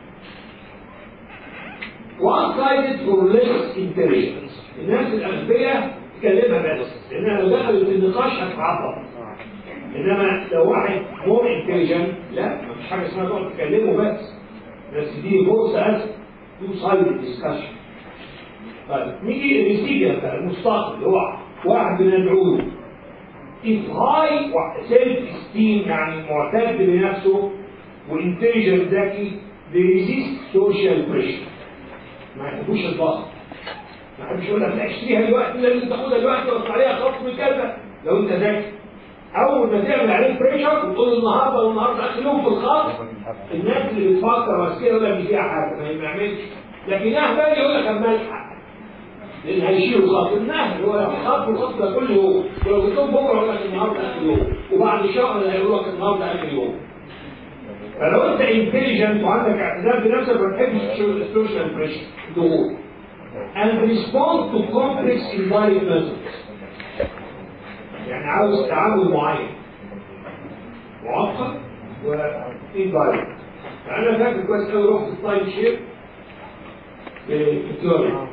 one sided for less intelligence الناس الأغبياء تكلمها بس لأنها لو دخلت في النقاش هتعطل إنما لو واحد مور انتليجنت لا مفيش حاجة اسمها تقعد تكلمه بس بس دي فرصة أسف تو سايد ديسكشن طيب نيجي للنتيجة بقى المستقبل اللي هو واحد بندعوه if high self esteem يعني معتد بنفسه وانتليجنت ذكي بيريزيست سوشيال بريشر ما يحبوش الضغط ما حدش يقول لك لا اشتريها دلوقتي لازم تاخدها دلوقتي وتطلع عليها خصم كذا لو انت ذكي اول ما تعمل عليك بريشر وتقول النهارده والنهارده اخر يوم في الخصم الناس اللي بتفكر بس كده يقول لك دي فيها حاجه ما يعملش لكن اهبل يقول لك اما الحق لان هيشيلوا خط النهر هو في خط الخط ده كل يوم ولو قلت لهم بكره يقول لك النهارده اخر يوم وبعد شهر هيقول لك النهارده اخر يوم فلو انت انتليجنت وعندك اعتزاز بنفسك ما تحبش السوشيال بريشر ضغوط and respond to complex indirect methods يعني عاوز تعامل معين معقد وانdirect فانا فاكر كويس قوي رحت التايم شير في فيكتوريا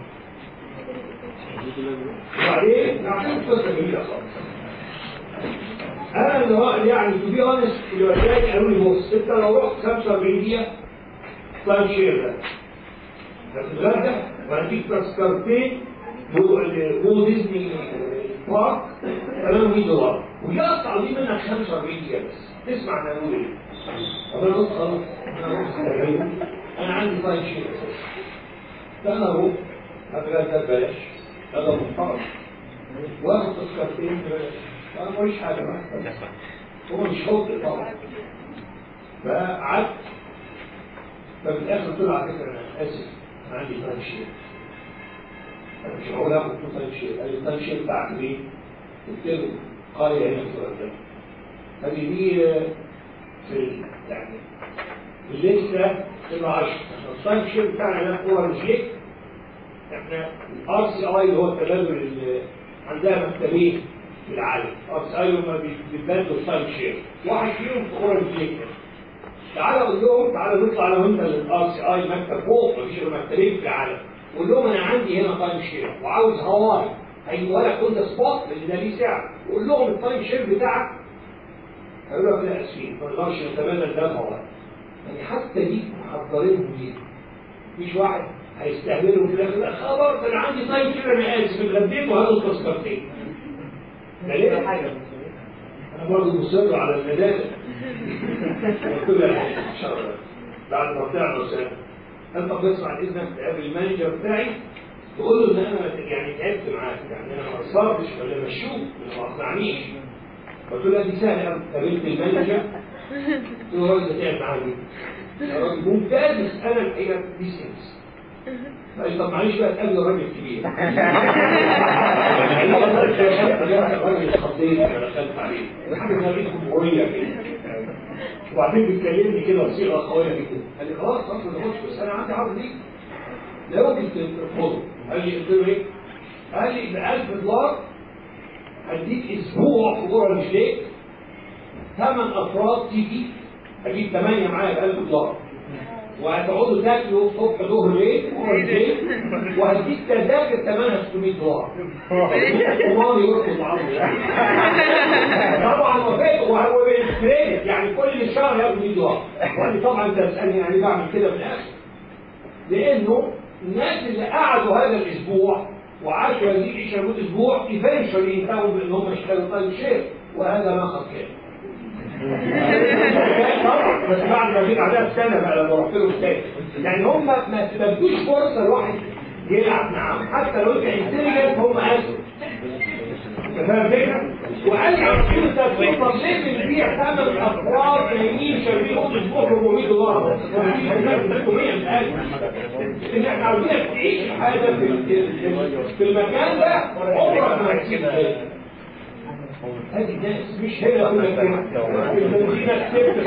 وبعدين عشان قصه جميله خالص انا اللي يعني تو بي اونست اللي وداني قالوا لي بص انت لو رحت 45 دقيقه تايم شير ده هتتغدى وهديك تذكرتين وول ديزني بارك 800 دولار ويقطع دي منك 45 دقيقه بس تسمع انا بقول ايه طب انا قلت خلاص انا رحت انا عندي تايم شير فانا اروح هتغدى ببلاش هذا محترم واخد تذكرتين ببلاش انا ماليش حاجه معاه هو مش حب طبعا فقعدت ففي الاخر طلع على فكره انا اسف انا عندي تايم شير انا مش هقول اخد تايم شير قال لي التايم شير بتاعك ليه؟ قلت له قريه هنا في الغردقه قال لي دي في ال- يعني الليسته نمره 10 التايم شير بتاعنا هنا في اورنج ليك احنا الار سي اي اللي هو التبادل اللي عندها مكتبين في العالم ار سي اي هم بيتبادلوا التايم شير واحد فيهم في اورنج ليك تعالى قول لهم تعالى نطلع انا وانت للار سي اي مكتب فوق مفيش غير مكتبين في العالم قول لهم انا عندي هنا تايم شير وعاوز هواي هيجيبوا لك كل سبوت اللي ده ليه سعر وقول لهم التايم شير بتاعك هيقول لك لا اسفين ما نقدرش نتبادل ده هواي يعني حتى دي محضرينهم ليه مش واحد هيستهبلوا في الاخر لا خبر ده انا عندي تايم شير انا اسف اتغديت وهذا التذكرتين ده ليه حاجه انا برضه مصر على المدارس قلت له يعني ان شاء الله بعد ما طلعنا سنه انت بتسمع اذنك تقابل المانجر بتاعي تقول له ان انا يعني تعبت معاك يعني انا ما قصرتش ولا مشوك ما اقنعنيش قلت له دي سهله قوي قابلت المانجر قلت له الراجل ده تعب معايا يا راجل ممتاز بس انا الحقيقه دي سنس قال طب معلش بقى تقابل الراجل الكبير الراجل الخطير اللي دخلت عليه حاجه غريبه جمهوريه كده وبعدين بتكلمني كده بصيغه قويه جدا قال لي خلاص خلاص ما تاخدش بس انا عندي عرض ليك لا يمكن ترفضه قال لي قلت له ايه؟ قال لي ب 1000 دولار هديك اسبوع في جوه رجليك ثمان افراد تيجي اجيب ثمانيه معايا ب 1000 دولار وهتقعدوا تاكلوا صبح ظهر ليل ورجلين وهديك تذاكر ثمنها 600 دولار ومامي يرفض عرضي طبعا وافقت وهو بالكريدت يعني كل شهر ياخد 100 دولار وقال لي طبعا انت بتسالني يعني بعمل كده في الاخر لانه الناس اللي قعدوا هذا الاسبوع وعاشوا هذه العيشه لمده اسبوع ايفنشولي انتهوا بان هم اشتغلوا طيب شير وهذا ما قد كان طبعا بس بعد ما جيت عليها السنه بقى لما رحت له الثاني يعني هم ما تبدوش فرصه الواحد يلعب معاهم حتى لو انت انتليجنت هم اسوا فاهم الفكره؟ وقال لي على طول انت طب ليه بنبيع ثمان افراد نايمين شاربين اوضه اسبوع 400 دولار؟ ان احنا عاوزينك تعيش حاجه في في المكان ده عمرك ما هتسيب هذه الناس مش هي كل المدينة كسبت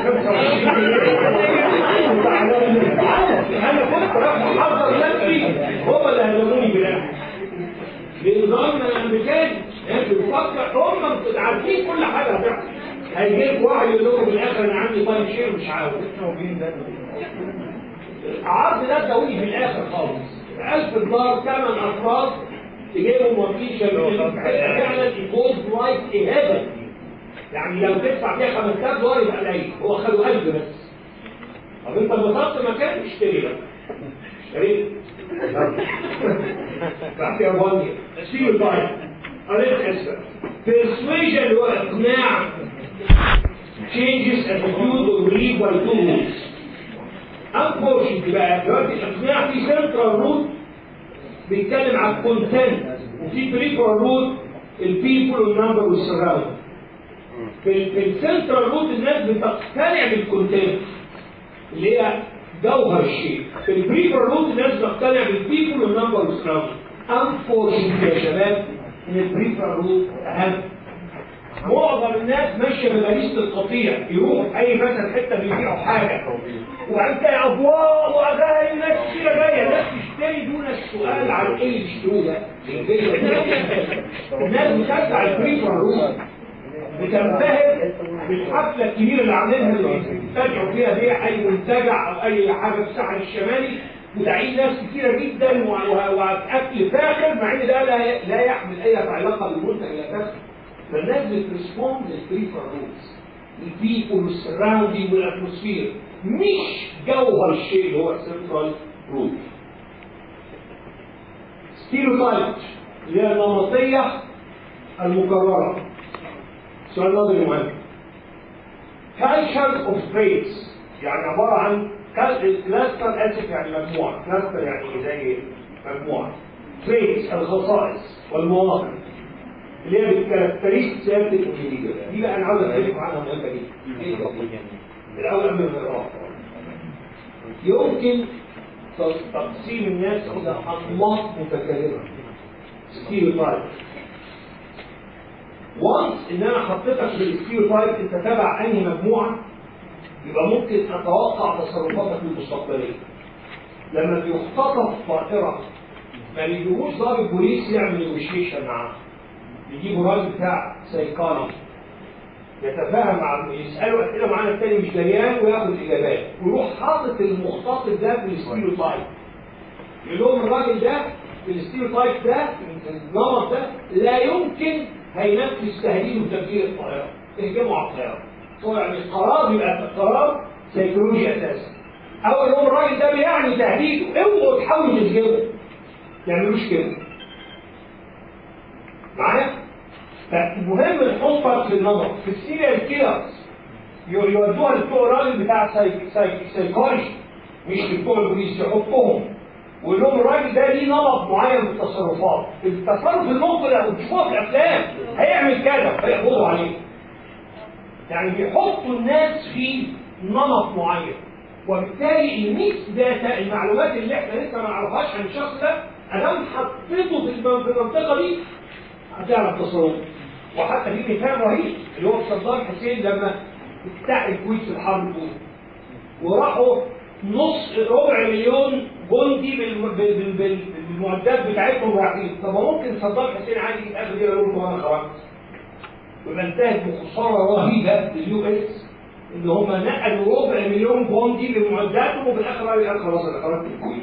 25 انا كنت راح محضر نفسي هم اللي هزموني بالاخر بنظام الامريكان انت بتفكر هم عارفين كل حاجه هتحصل هيجي لك واحد يقول لكم في الاخر انا عندي تايم شير مش عاوز العرض ده ادوني في الاخر خالص 1000 دولار ثمان افراد تجيبهم وكيل شامل فعلا يكون لايك اهابه يعني لو تدفع فيها 5000 دولار يبقى قليل هو خدوا 1000 بس طب انت انبسطت مكان اشتري بقى اشتريت بعد يا بني سيو تايم قريت اسفل persuasion اللي هو اقناع changes attitude or belief by two rules unfortunately بقى دلوقتي الاقناع في central root بيتكلم عن الكونتنت وفي بريفر روت البيبل والنمبر والسراوند في في السنترال روت الناس بتقتنع بالكونتنت اللي هي جوهر الشيء في البريفر روت الناس بتقتنع بالبيبل والنمبر والسراوند انفورشنت يا شباب ان البريفر روت اهم معظم الناس ماشيه بباريس القطيع يروح اي مثلا حته بيبيعوا حاجه وبعدين تلاقي ابواب واغاني ناس كتيره جايه ناس تشتري دون السؤال عن ايه اللي بيشتروه ده الناس بتدفع البريفر روم بتنبهر بالحفله الكبيره اللي عاملينها اللي بيستدعوا فيها بيع اي منتجع او اي حاجه في الساحل الشمالي وداعين ناس كتيره جدا واكل فاخر مع ان ده لا, لا يحمل اي علاقه بالمنتج اللي فاخر فالناس بتريسبوند للبريفر رومز البيبول والسراوندينج والاتموسفير مش جوهر الشيء اللي هو السنترال روت ستيريوتايب اللي هي النمطية المكررة سؤال نظري مهم culture of traits يعني عبارة عن كلاستر اسف يعني مجموعة كلاستر يعني زي مجموعة traits الخصائص والمواقف اللي هي بالكاركترستيك سيادة الانجليزية دي بقى انا عاوز اتكلم عنها مهمة جدا الأول من الإقرار يمكن تقسيم الناس إلى أنماط متكررة ستيريوتايب وانس ان انا حطيتك في الستيريوتايب انت تبع انهي مجموعه يبقى ممكن اتوقع تصرفاتك المستقبليه لما بيختطف طائره ما بيجيبوش ضابط بوليس يعمل نيجوشيشن معاه يجيبوا راجل بتاع سيكولوجي يتفاهم مع يسالوا اسئله معانا التاني مش دريان وياخد الاجابات ويروح حاطط المختطف ده في الستيريوتايب يقول لهم الراجل ده في الستيريوتايب ده النمط ده لا يمكن هينفذ تهديد وتفجير الطائره تهجموا على الطياره هو يعني القرار بيبقى قرار سيكولوجي اساسا او يقول الراجل ده بيعني تهديده اوعوا تحاولوا تهجموا ما يعملوش كده معايا؟ فالمهم نحطك في النظر في السيريال كيلرز يودوها لبتوع الراجل بتاع سايكولوجي مش لبتوع البوليس يحطهم ويقول لهم الراجل ده ليه نمط معين من التصرفات التصرف النقطة اللي بتشوفوها في الافلام هيعمل كذا فيقبضوا عليه يعني بيحطوا الناس في نمط معين وبالتالي الميكس داتا المعلومات اللي احنا لسه ما نعرفهاش عن الشخص ده ادام حطيته في المنطقه دي هتعرف تصرفه وحتى في مثال رهيب اللي هو صدام حسين لما افتتاح الكويت في الحرب الاولى وراحوا نص ربع مليون جندي بال- بال- بال- بال- بالمعدات بتاعتهم رايحين طب ما ممكن صدام حسين عادي يتقابل يقول لهم انا خرجت ويبقى انتهت بخساره رهيبه لليو اس ان هم نقلوا ربع مليون جندي بمعداتهم وفي الاخر قالوا يا خلاص انا خرجت الكويت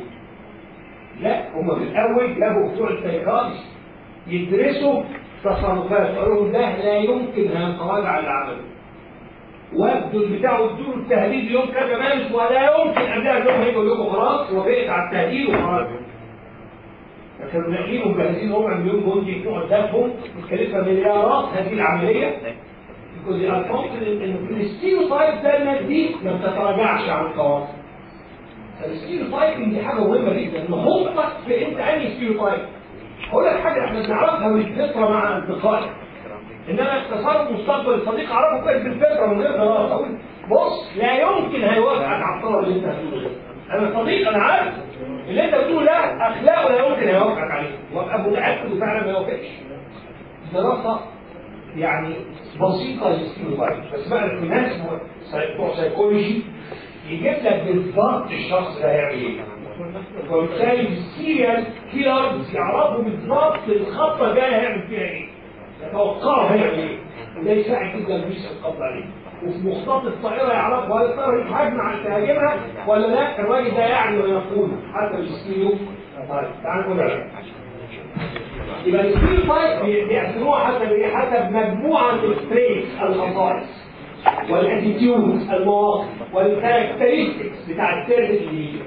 لا هم في الاول جابوا بتوع السيكولوجي يدرسوا تصرفات قالوا لهم ده لا يمكن هنتراجع اللي عمله وابدوا البتاع وادوا التهديد يوم كذا مارس ولا يمكن قبلها انهم هيجوا يقولوا خلاص وافقت على التهديد وخلاص كانوا ناقلين ومجهزين ربع مليون جندي بتوع قدامهم متكلفه مليارات هذه العمليه because they are confident ان الستيريوتايب ده الناس دي ما بتتراجعش عن القواعد الستيريوتايب دي حاجه مهمه جدا نحطك في انت انهي ستيريوتايب هقول لك حاجه احنا بنعرفها بالفطره مع اصدقائي انما تصرف مستقبل الصديق اعرفه كويس بالفطره من غير دراسه اقول بص لا يمكن هيوافقك على الطلب اللي انت هتقوله ده انا صديق انا عارف اللي انت بتقوله ده اخلاقه لا يمكن هيوافقك عليه وابقى متاكد وفعلا ما يوافقش دراسه يعني بسيطه للستيروتايب بس بقى في ناس بتوع سيكولوجي يجيب لك بالظبط الشخص ده هيعمل ايه وبالتالي السيريال كيلرز يعرفوا بالظبط الخطه الجايه هيعمل فيها ايه يتوقعوا هيعمل ايه وده يساعد جدا بيس القبض عليه وفي مخطط الطائره يعرفوا هل الطائره يتهاجم عن تهاجمها ولا لا الراجل ده يعني ويقول حتى الستيريو طيب تعال نقول عليه يبقى الستيل تايب بيقسموها حسب ايه؟ حسب مجموعه التريتس الخصائص والاتيتيود المواقف والكاركترستكس بتاع السيرفيس اللي يجي.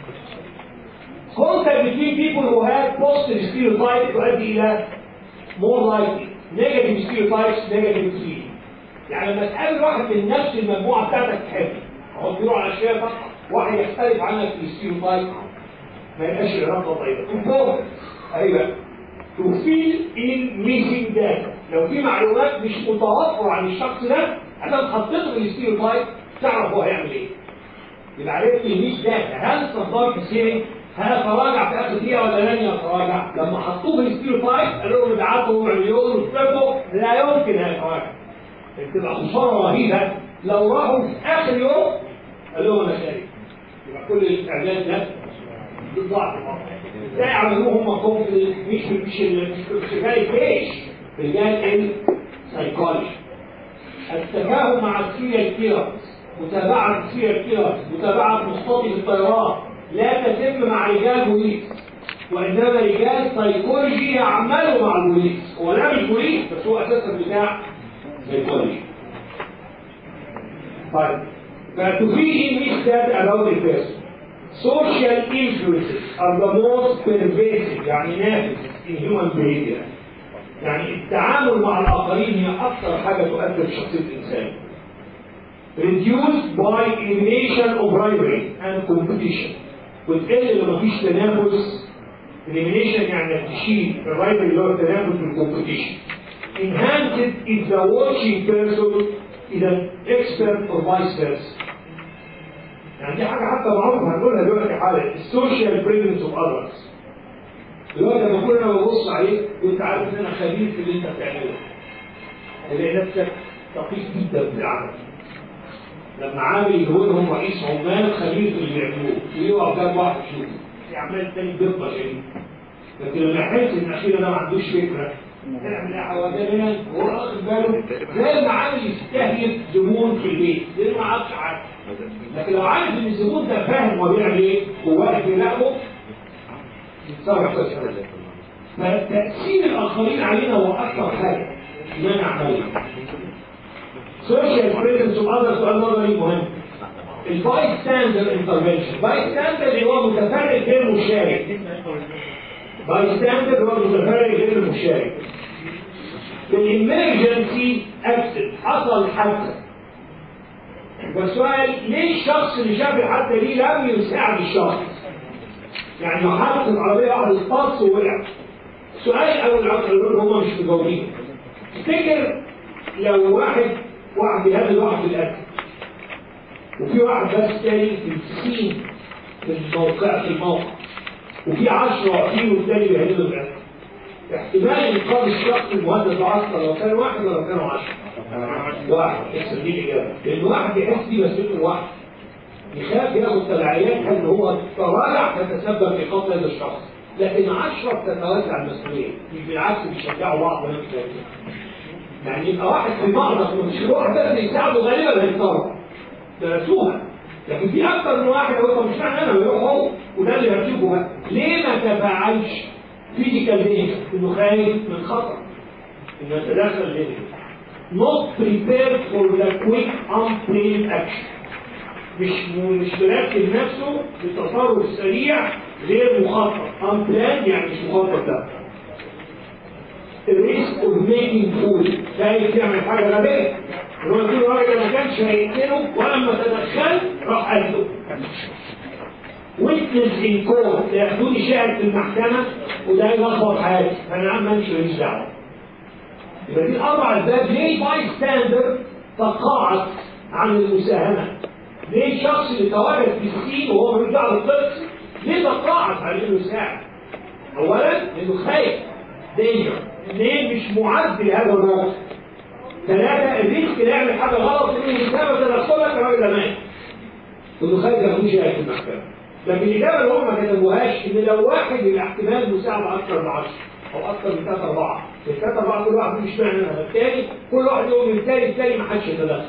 Contact between people who have positive stereotypes تؤدي الى more likely negative stereotypes negative feeling. يعني لما تقابل واحد من نفس المجموعه بتاعتك تحب هو بيقولوا على اشياء فقط واحد يختلف عنك في الستيريوتايب ما يبقاش العلاقه طيبه. Important ايوه to fill in missing data لو في معلومات مش متوفرة عن الشخص ده عشان تحطيته في الستيريوتايب تعرف هو هيعمل ايه يبقى عرفت الميس داتا هل صدام حسين هيتراجع في اخر دقيقه ولا لن يتراجع لما حطوه في الستيريوتايب قالوا لهم ابعتوا مليون وصفوا لا يمكن هيتراجع بتبقى خساره رهيبه لو راحوا في اخر يوم قال لهم انا شايف يبقى كل الاعلان ده ضعف ازاي عملوهم هم في مش مش مش رجال الجيش رجال السايكولوجي التفاهم مع السيريال كيلرز متابعة السيريال كيلرز متابعة مختطف الطيران لا تتم مع رجال بوليس وإنما رجال سايكولوجي يعملوا مع البوليس هو لا مش بوليس بس هو أساسا بتاع سايكولوجي طيب فتفيد مش that about the person social influences are the most pervasive يعني نافذ in human behavior يعني التعامل مع الآخرين هي أكثر حاجة تؤثر في شخصية الإنسان reduced by elimination of rivalry and competition وتقل لما فيش تنافس elimination يعني انك تشيل الرايفل اللي هو التنافس والكومبيتيشن enhanced if the watching person is an expert or vice versa يعني دي حاجة حتى معروفة هنقولها دلوقتي حالا السوشيال بريزنس اوف اذرز دلوقتي لما اكون انا ببص عليك وانت عارف ان انا خبير في اللي انت بتعمله تلاقي نفسك دقيق جدا في العمل لما عامل يجيبولهم رئيس عمال خبير في اللي بيعملوه ويقف جنب واحد يشوفه في عمال تاني بدقة شديدة لكن لما يحس ان الاخير ده ما عندوش فكرة تعمل ايه حوالينا وهو واخد باله زي ما عامل يستهلك زبون في البيت لانه ما عادش عارف لكن لو عارف ان الزبون ده فاهم هو بيعمل ايه وواقف يراقبه يتصرف كويس فتأثير الآخرين علينا هو أكثر حاجة ما نعملها. Social presence of others سؤال نظري مهم. الباي ستاندر انترفنشن، باي ستاندر اللي هو متفرج غير مشارك. باي ستاندر هو متفرج غير مشارك. في الامرجنسي اكسد حصل حادثه. والسؤال ليه الشخص اللي شاف الحادثه دي لم يساعد الشخص؟ يعني لو حدث العربيه واحد اتص ووقع. سؤال اول العقل هم مش مجاوبين. تفتكر لو واحد واحد بيهدد واحد بالاكل وفي واحد بس تاني في السين في الموقع في الموقع وفي 10 واقفين والتاني بيهددوا بالاكل احتمال انقاذ الشخص المهدد بعشرة لو كان واحد ولا كانوا 10 واحد اكسب دي الاجابه لان واحد يحس دي مسؤوليه واحد يخاف ياخد تبعيات ان هو تراجع تتسبب في قتل هذا الشخص لكن عشرة تتوزع المسؤوليه مش بالعكس بيشجعوا بعض ونفس يعني يبقى واحد في معرض ومشروع بس يساعده غالبا هيضطر درسوها لكن في اكثر من واحد هو مش معنى انا بيروح هو وده اللي هتشوفه بقى ليه ما تفاعلش فيزيكال دينجر انه خايف من خطر انه يتدخل ليه not prepared for the quick unplanned action مش مش مرتب نفسه للتصرف السريع غير مخطط unplanned يعني مش مخطط لا الريسك اوف ميكينج فول خايف يعمل حاجه غبيه هو يقول الراجل ما كانش هيقتله ولما تدخل راح قتله ويتنس ان كورت ياخدوني شاهد في المحكمه وده يلخبط حياتي فانا عم امشي ماليش دعوه يبقى دي الاربع اسباب ليه باي ستاندر تقاعد عن المساهمه ليه الشخص اللي تواجد في السين وهو ملوش دعوه بالقدس ليه تقاعد عن انه يساعد اولا لانه خايف دينجر اثنين مش معد لهذا الموقف ثلاثة الريسك اللي يعمل حاجة غلط انه بسبب تدخلك الراجل مات. انه خارج ياخدوش شاهد في المحكمة. لكن الإجابة اللي هم ما كتبوهاش إن لو واحد يبقى احتمال مساعدة أكثر من 10 أو أكثر من ثلاثة أربعة. الثلاثة أربعة كل واحد مش معنى منها الثاني كل واحد يقول من الثاني الثاني ما حدش يتدخل.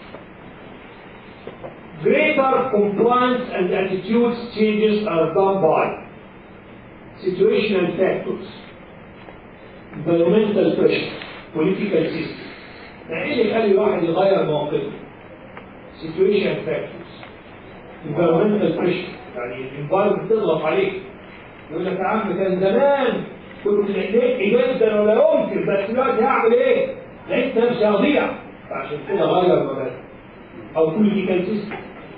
Greater compliance and attitudes changes are done by situational factors, environmental pressure, political system. يعني ايه اللي يخلي الواحد يغير مواقفه؟ situation factors environmental pressure يعني الانفايرمنت تضغط عليك يقول لك يا عم كان زمان كنت لقيت جدا ولا يمكن بس دلوقتي هعمل ايه؟ لقيت نفسي هضيع فعشان كده غير مبادئ او political system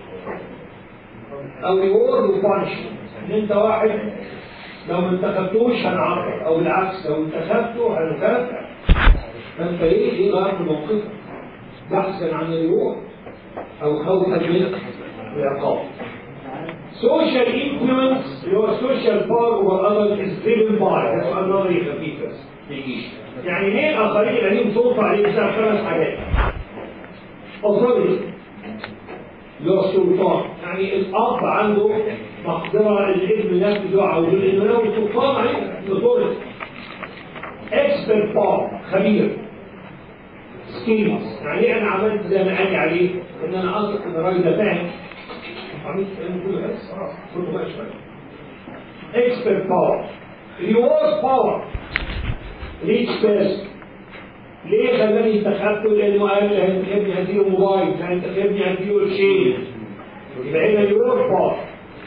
او ريورد وبانشمنت ان انت واحد لو ما انتخبتوش هنعاقب او بالعكس لو انتخبته هنكافئ فانت ايه ايه غير في موقفك بحثا عن الريورد او خوفا من العقاب social influence اللي هو social power over others is driven by ده سؤال نظري خفيف بس يجيش يعني ليه الاخرين اللي ليهم سلطه عليه بسبب خمس حاجات authority اللي هو السلطان يعني الاب عنده مقدره الابن ينفذ عاوزه لانه له سلطان عليه authority expert power خبير سكيلز يعني انا عملت زي ما قال لي عليه ان انا اثق ان الراجل ده فاهم عملت الكلام كله بس خلاص كله بقى شويه اكسبرت باور ريورد باور ريتش بيرسون ليه خلاني انتخبته لانه قال لي هتنتخبني هديله موبايل هتنتخبني هديله قرشين يبقى هنا ريورد باور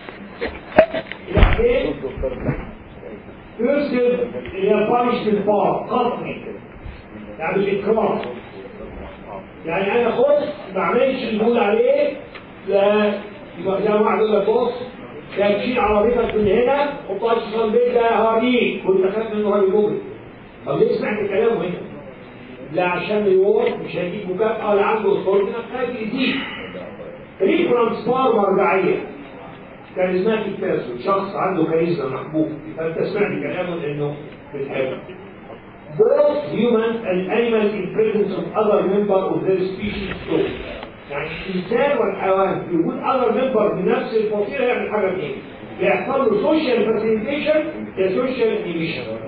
بعدين بيرسون اللي هي بانشمنت باور قطعي يعني الاكرام يعني انا خد ما اعملش اللي بقول عليه لا يبقى زي ما واحد يقول لك بص ده تشيل عربيتك من هنا حطها في البيت ده هوريك وانت خايف منه راجل مجرم طب ليه سمعت كلامه هنا؟ لا عشان يورد مش هيجيب مكافأة ولا عنده اثورتي انك خايف يزيد ريفرنس باور مرجعية كاريزماتيك بيرسون شخص عنده كاريزما محبوب فانت سمعت كلامه لانه بتحبه both human and animals in presence of other member of their species too. يعني الانسان والحيوان في وجود other member بنفس الفصيله يعمل حاجه اثنين يحصل له social facilitation يا social inhibition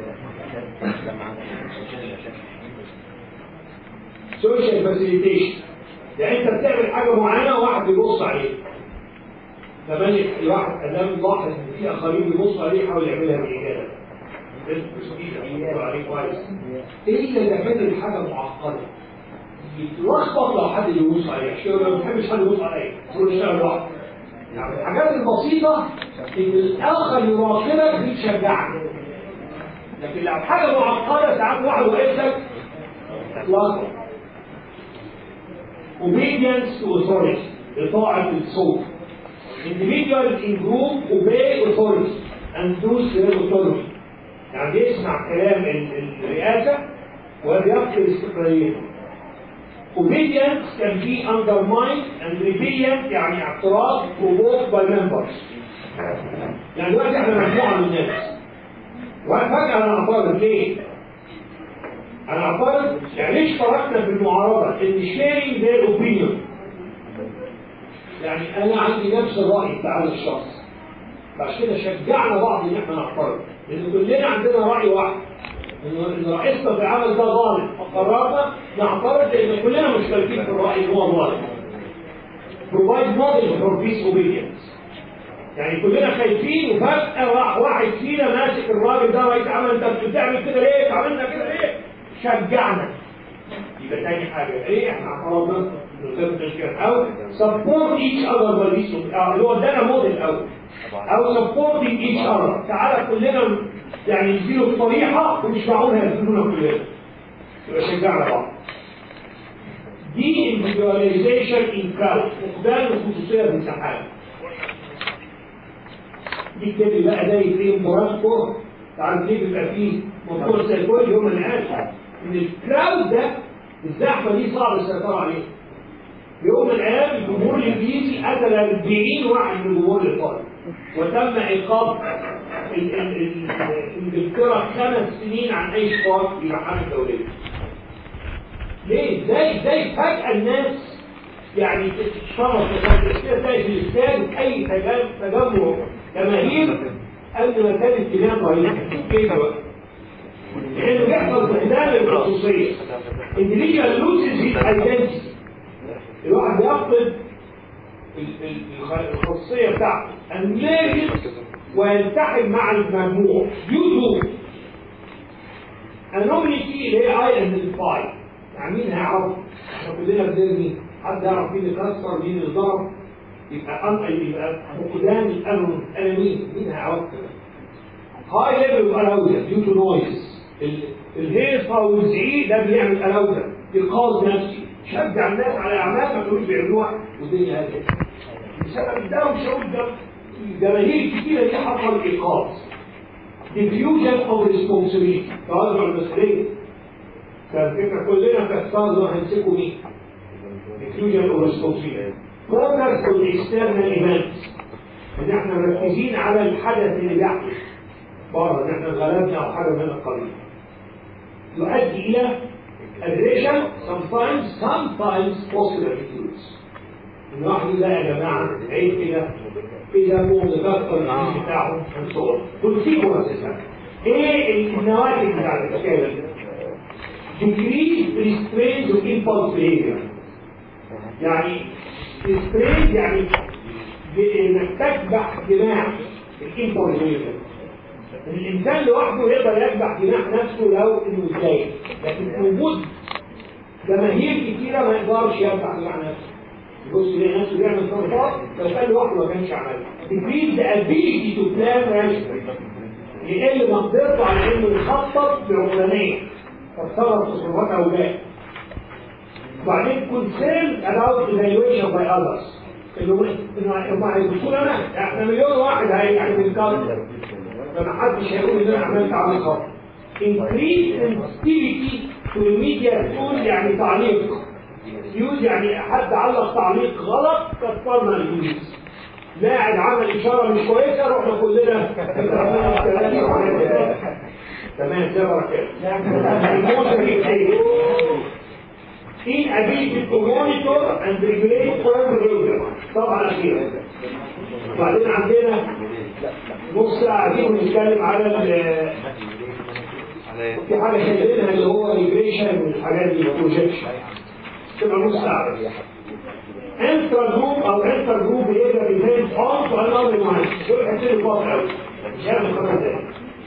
social facilitation يعني انت بتعمل حاجه معينه وواحد بيبص عليك كمان الواحد ادام لاحظ ان في اخرين بيبصوا عليه يحاول يعملها بالاجابه عليه كويس الا اذا كانت الحاجه معقده يتلخبط لو حد يبص عليه عشان ما بحبش حد يبص عليا تقول اشتغل لوحدك يعني الحاجات البسيطه ان الاخر يراقبك دي تشجعك لكن لو حاجه معقده ساعات واحد واقف لك تتلخبط obedience to authority إطاعة الصوت individuals in group obey authority and do their authority يعني يسمع كلام الرئاسة ويفقد استقلاليته obedience can be undermined and rebellion يعني اعتراض provoked by members يعني دلوقتي احنا مجموعة من الناس وفجأة انا اعترض ليه؟ هنعترض يعني ليش فرقنا في المعارضه ان شيرنج ده اوبينيون يعني انا عندي نفس الراي بتاع هذا الشخص فعشان كده شجعنا بعض ان احنا نعترض لان كلنا عندنا راي واحد ان رئيسنا في العمل ده ظالم فقررنا نعترض لان كلنا مشتركين في الراي ان هو ظالم provide model for peace obedience يعني كلنا خايفين وفجأة واحد فينا ماسك الراجل ده رئيس عمل انت بتعمل كده ليه؟ عملنا كده ليه؟ شجعنا يبقى تاني حاجة ايه احنا اعترضنا نقدر تشجيع او support each other by this اللي هو ادانا موديل اول او supporting each other تعالى كلنا يعني نديله الطريحة ومش معقول هيديلونا كلنا يبقى شجعنا بعض دي individualization in crowd فقدان الخصوصية في المساحات دي كده بقى ده ايه مرافقه تعرف ليه بيبقى فيه موضوع سيكولوجي هم اللي قال ان الكراود ده الزحمه دي صعب السيطره عليها يوم من الايام الجمهور الانجليزي قتل 40 واحد من الجمهور الايطالي وتم ايقاف انجلترا خمس سنين عن اي اشتراك في محاكم دوليه. ليه؟ ازاي ازاي فجاه الناس يعني تتصرف كده تلاقي في الاستاد اي تجمع جماهير قبل ما كان الكلام رهيب كيف بقى؟ لانه بيحصل فقدان للخصوصيه individual loses his identity الواحد بيفقد الخصوصيه بتاعته unmarried ويلتحم مع المجموع due to anonymity اللي هي I identify يعني مين هيعرف؟ احنا كلنا بنرمي حد يعرف مين اللي كسر مين اللي ضرب يبقى أن يبقى فقدان الأمن أنا مين؟ مين هيعرف كده؟ هاي ليفل أراوزا ديو تو نويز الهيصة والزعيق ده بيعمل أراوزا إيقاظ نفسي شجع الناس على أعمال ما كانوش بيعملوها والدنيا هادية بسبب ده وشعور ده الجماهير الكتيرة دي حصل إيقاظ diffusion of responsibility توزع المسؤولية كان فكرة كلنا كأستاذ هنمسكوا مين؟ diffusion of responsibility focus on external events ان احنا مركزين على الحدث اللي بيحدث بره ان احنا غلبنا او حاجه من القبيل يؤدي الى aggression sometimes sometimes possible attitudes ان واحد يقول لا يا جماعه عيب كده كده هو مذكر الجيش بتاعهم من صغر كونسيكونس ايه النواتج بتاع الاشكال دي؟ decrease restraint of impulse behavior يعني restraint يعني انك تكبح جماح الامبولس behavior الانسان لوحده يقدر يكبح جناح نفسه لو انه ازاي لكن وجود جماهير كتيره ما يقدرش يكبح جناح نفسه يبص يلاقي نفسه بيعمل تصرفات لو كان لوحده ما كانش عملها decrease the ability to plan rationally يقل مقدرته على انه يخطط بعقلانيه فتصرف تصرفات اولاء وبعدين concern about evaluation by others انه انه هم هيبصوا انا احنا مليون واحد هيعمل كذا فما حدش هيقول ان انا عملت عمل خطأ increase sensitivity to immediate tool يعني تعليق يوز يعني حد علق تعليق غلط كسرنا اليوز لاعب عمل اشاره مش كويسه رحنا كلنا تمام ده بركات inability to monitor and regulate crime behavior طبعا اخيرا وبعدين عندنا نص قاعدين بنتكلم على في حاجه شايفينها اللي هو ريجريشن والحاجات دي بروجكشن تبقى نص ساعه انترا جروب او انترا جروب بيقدر يبين اون وانذر معين دول حاجتين فاضي قوي مش هعمل خمس دقايق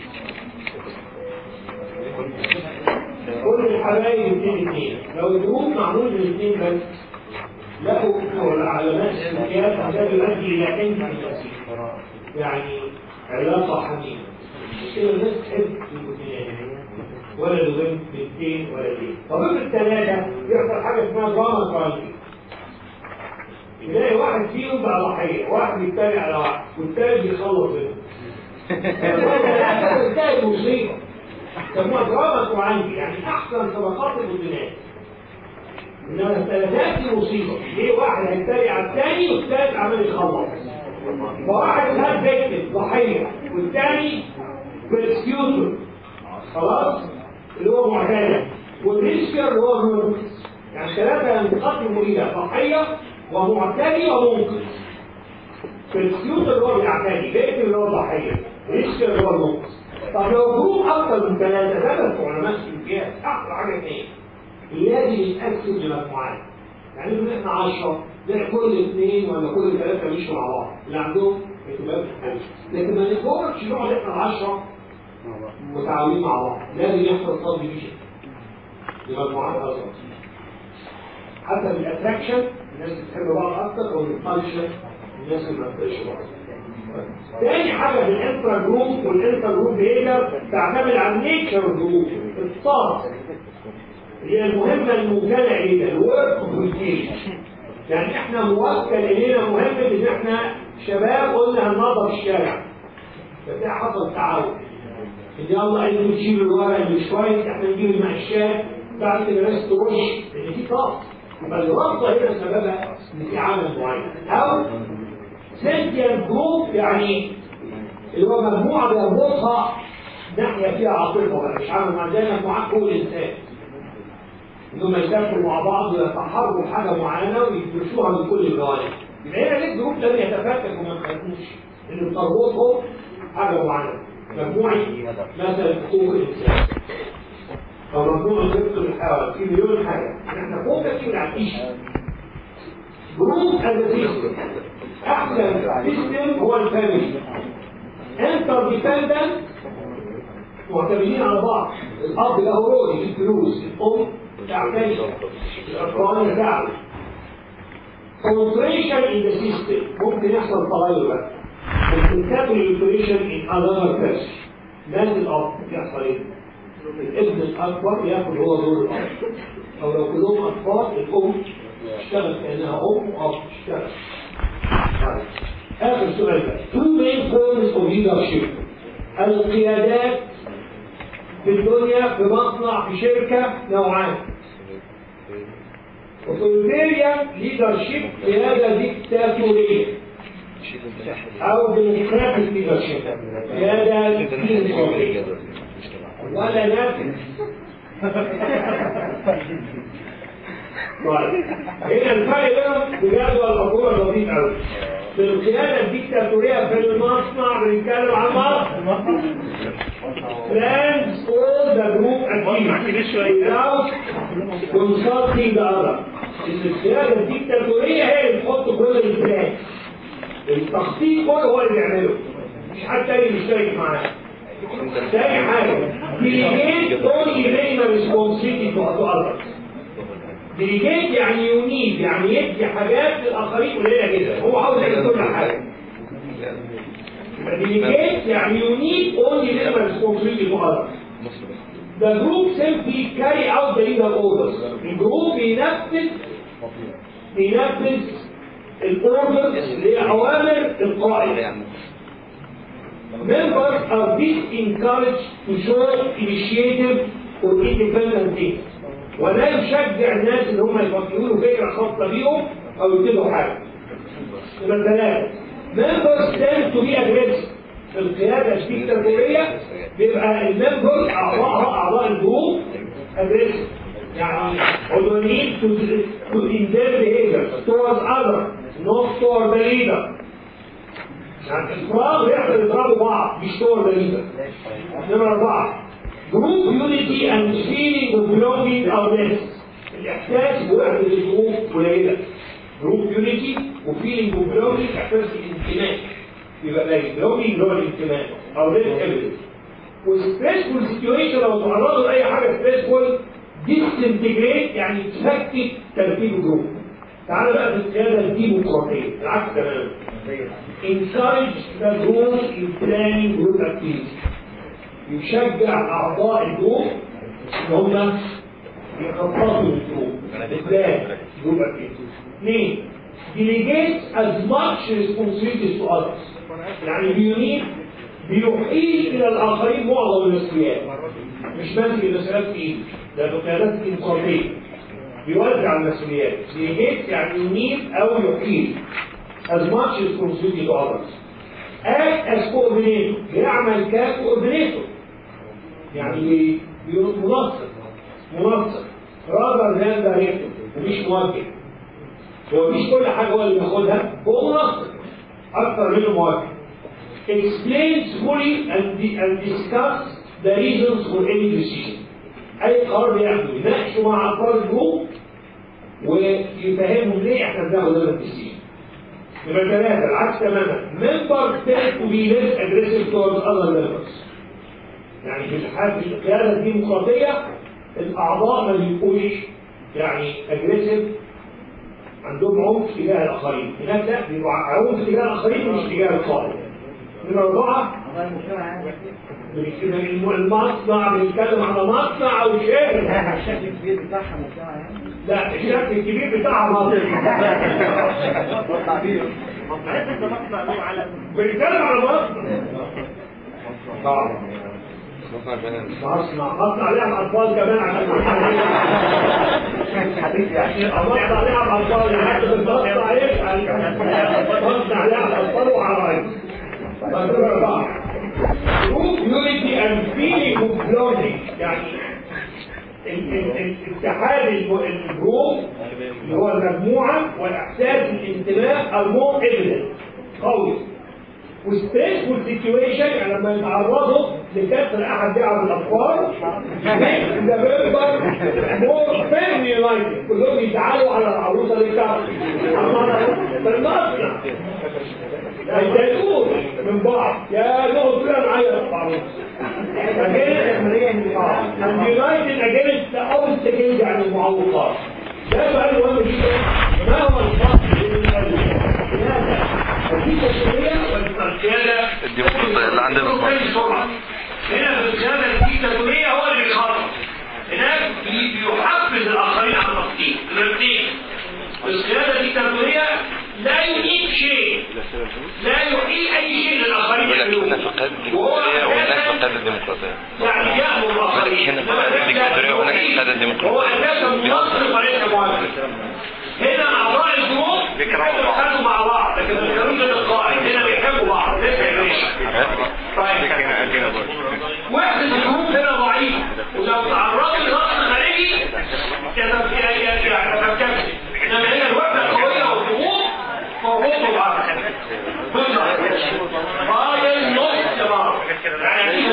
كل الحبايب اثنين اثنين لو الجروب معمول من اثنين بس له علامات السلوكيات ده يؤدي الى انت يعني علاقه حميمه كده الناس تحب ولا البنت بنتين ولا دين طبيب الثلاثه يحصل حاجه اسمها دراما كرايم تلاقي واحد فيهم بقى ضحيه واحد بيتريق على واحد والثالث بيخلص بينهم الثالث مصيبه سموها دراما كرايم يعني احسن طبقات البنات انما الثلاثات دي مصيبه ليه واحد هيتريق على الثاني والثالث عمال يخلص فواحد خد فيكتم ضحيه والثاني بريسكيوتور خلاص اللي هو معتاد والريسكر اللي هو المنقذ يعني ثلاثة ينقسموا إلى ضحية ومعتدي ومنقذ في السيوط اللي هو بيعتدي بيت اللي هو ضحية ريسكر اللي هو المنقذ طب لو جروب أكتر من ثلاثة ثلاث علماء الامتياز أحلى حاجة إيه؟ لازم يتقسم لمجموعات يعني يقول احنا 10 لا كل اثنين ولا كل ثلاثة مش مع بعض اللي عندهم اهتمام بالحاجة لكن ما نقدرش نقعد احنا 10 متعاونين مع بعض لازم يحصل صد بيشن لمجموعات اصغر حتى بالاتراكشن الناس بتحب بعض اكتر او بالفانكشن الناس اللي ما بتحبش بعض تاني حاجه بالانترا جروب والانترا جروب بيقدر تعتمد على النيتشر جروب الطاقه هي المهمه الموكله الينا الورك كوميونيكيشن يعني احنا موكل الينا مهمه ان احنا شباب قلنا هننظف الشارع فتلاقي حصل تعاون ان يلا انتوا تشيلوا الورق اللي مش كويس احنا نجيب المعشات بعد كده الناس ترش لان دي طاقه يبقى الرابطه هنا سببها ان في عمل معين او سنتيال جروب يعني اللي هو مجموعه بيربطها ناحيه فيها عاطفه بقى مش عامل مع زي مجموعات كل انسان انهم يسافروا مع بعض ويتحروا حاجه معينه ويدرسوها من كل الجوانب يبقى هنا ليه جروب لم يتفكك وما يخافوش ان بتربطهم حاجه معينه مجموعه مثلا حقوق الانسان او مجموعه رزق الحيوان في مليون حاجه احنا فوق كتير العيش جروب سيستم احسن سيستم هو الفاميلي انتر ديبندنت معتمدين على بعض الاب له رؤيه في الفلوس الام تعتني الاقران يساعدوا concentration in the system ممكن يحصل تغير بقى ممكن تعمل الانفورميشن in another person ناس الاب يحصل ايه؟ الابن الاكبر ياخد هو دور الاب او لو كلهم اطفال الام تشتغل كانها ام واب تشتغل طيب. اخر سؤال بقى two main forms of leadership القيادات في الدنيا في مصنع في شركه نوعان اوتوريتيريان ليدرشيب قياده ديكتاتوريه او ديمقراطيك ليدرشيب قياده ديمقراطيه ولا نفس طيب هنا الفرق بينهم بجد والحكومه لطيف قوي في القياده الديكتاتوريه في المصنع بنتكلم عن مصر plans all the group activities without consulting the other القياده الديكتاتوريه هي اللي بتحط كل البلان التخطيط كله هو اللي بيعمله مش حد تاني مشترك معاه تاني حاجه delegate only minimum responsibility to others ديليجيت يعني ينيب يعني يدي حاجات للاخرين قليله جدا هو عاوز يعمل كل حاجه ديليجيت يعني ينيب only minimum responsibility to others The group simply carry out the leader orders. الجروب بينفذ بينفذ الاوردرز اللي هي اوامر القائد. Members are disencouraged to show initiative or independent things. ولا يشجع الناس ان هم يفكروا فكره خاصه بيهم او يبتدوا حاجه. يبقى ثلاثه. Members tend to be aggressive. في القياده الديكتاتوريه بيبقى الممبر اعضائها اعضاء الجروب aggressive. يعني عدوانيين to to in their behavior towards others not toward the leader. يعني الفراغ يحصل يضربوا بعض مش toward the leader. نمرة أربعة جروب يونيتي اند فيلينج اوف belonging او less الاحساس بوحده الجروب قليله جروب يونيتي وفيلينج اوف belonging احساس الانتماء يبقى قليل belonging اللي هو الانتماء او less evidence والستريسفول سيتويشن لو تعرضوا لاي حاجه ستريسفول ديسنتجريت يعني تفكك ترتيب الجروب تعالى بقى في القياده الديمقراطيه العكس تماما encourage the group in planning group activities يشجع اعضاء الجروب ان هم يخططوا للجروب ازاي جروب اكتيفيتي اثنين delegate as much responsibilities to others يعني بيونيك بيحيل الى الاخرين معظم المسؤوليات مش ماسك المسؤوليات في ايده ده بقيادات انفراديه بيوزع المسؤوليات delegate يعني ينيب او يحيل as much responsibility to others act as coordinator يعمل كcoordinator يعني منظم منظم rather than directive ومش موجه هو مش كل حاجه هو اللي بياخدها هو منظم اكثر منه موجه explains fully and, and discuss the reasons for any decision اي قرار بياخده يناقشه مع افراد الجروب ويفهمهم ليه احنا بناخد هذا الديسيجن نمرة ثلاثة العكس تماما members tend to be less aggressive towards other members يعني في الحال في القيادة الديمقراطية الأعضاء ما بيبقوش يعني aggressive عندهم عنف تجاه الآخرين هناك لا بيبقوا عنف تجاه الآخرين مش تجاه القائد نمرة أربعة المصنع بنتكلم على مصنع أو شركة الشكل الكبير بتاعها مجتمع يعني لا الشكل الكبير بتاعها مصنع معلش انت مصنع له على بنتكلم على مصنع صعب مصنع مصنع ليها اطفال كمان عشان حبيبي يعني مصنع ليها اطفال يعني المصنع يفعل مصنع ليها اطفال وعرايس مصنع اربعه group unity and feeling of belonging يعني ال- ال- ال- اتحاد الم- الجروب اللي هو المجموعة والإحساس بالانتماء are more evident قوي وستريسفول سيتويشن يعني لما يتعرضوا لكسر احد دعم الاطفال make the member more firmly united كلهم يتعالوا على العروسه اللي بتاعته في المصنع ما يتضايقوش من بعض يا نقعد كلنا نعيط في العروسه and united against the obstacles يعني المعوقات ده سؤال مهم جدا ما هو الفرق بين القياده الديكتاتوريه والقياده الديمقراطية اللي عندنا في مصر. بسرعه هنا في القياده الديكتاتوريه هو اللي بيخطط هناك بي- بيحفز الاخرين على التخطيط الاثنين القياده الديكتاتوريه لا يعيد شيء لا يعيد اي شيء للاخرين يقول لك يعملوه. هنا في القيادة وهو الديمقراطية وهناك في أساساً القيادة الديمقراطية يعني يأمر الآخرين هنا في القيادة الديكتاتورية وهناك في القيادة الديمقراطية. هو أساسا منصف وليس معلم هنا أعضاء الجروب بيكرهوا بعض. بيتخانقوا مع بعض لكن ما بيكرهوش القائد هنا بيحبوا بعض ليس يعيشوا طيب وحدة الجروب هنا ضعيفة ولو تعرضوا لضغط خارجي يتفككوا إنما هنا الوحدة القوية والضغوط مربوطة ببعض فاضل نص بعض يعني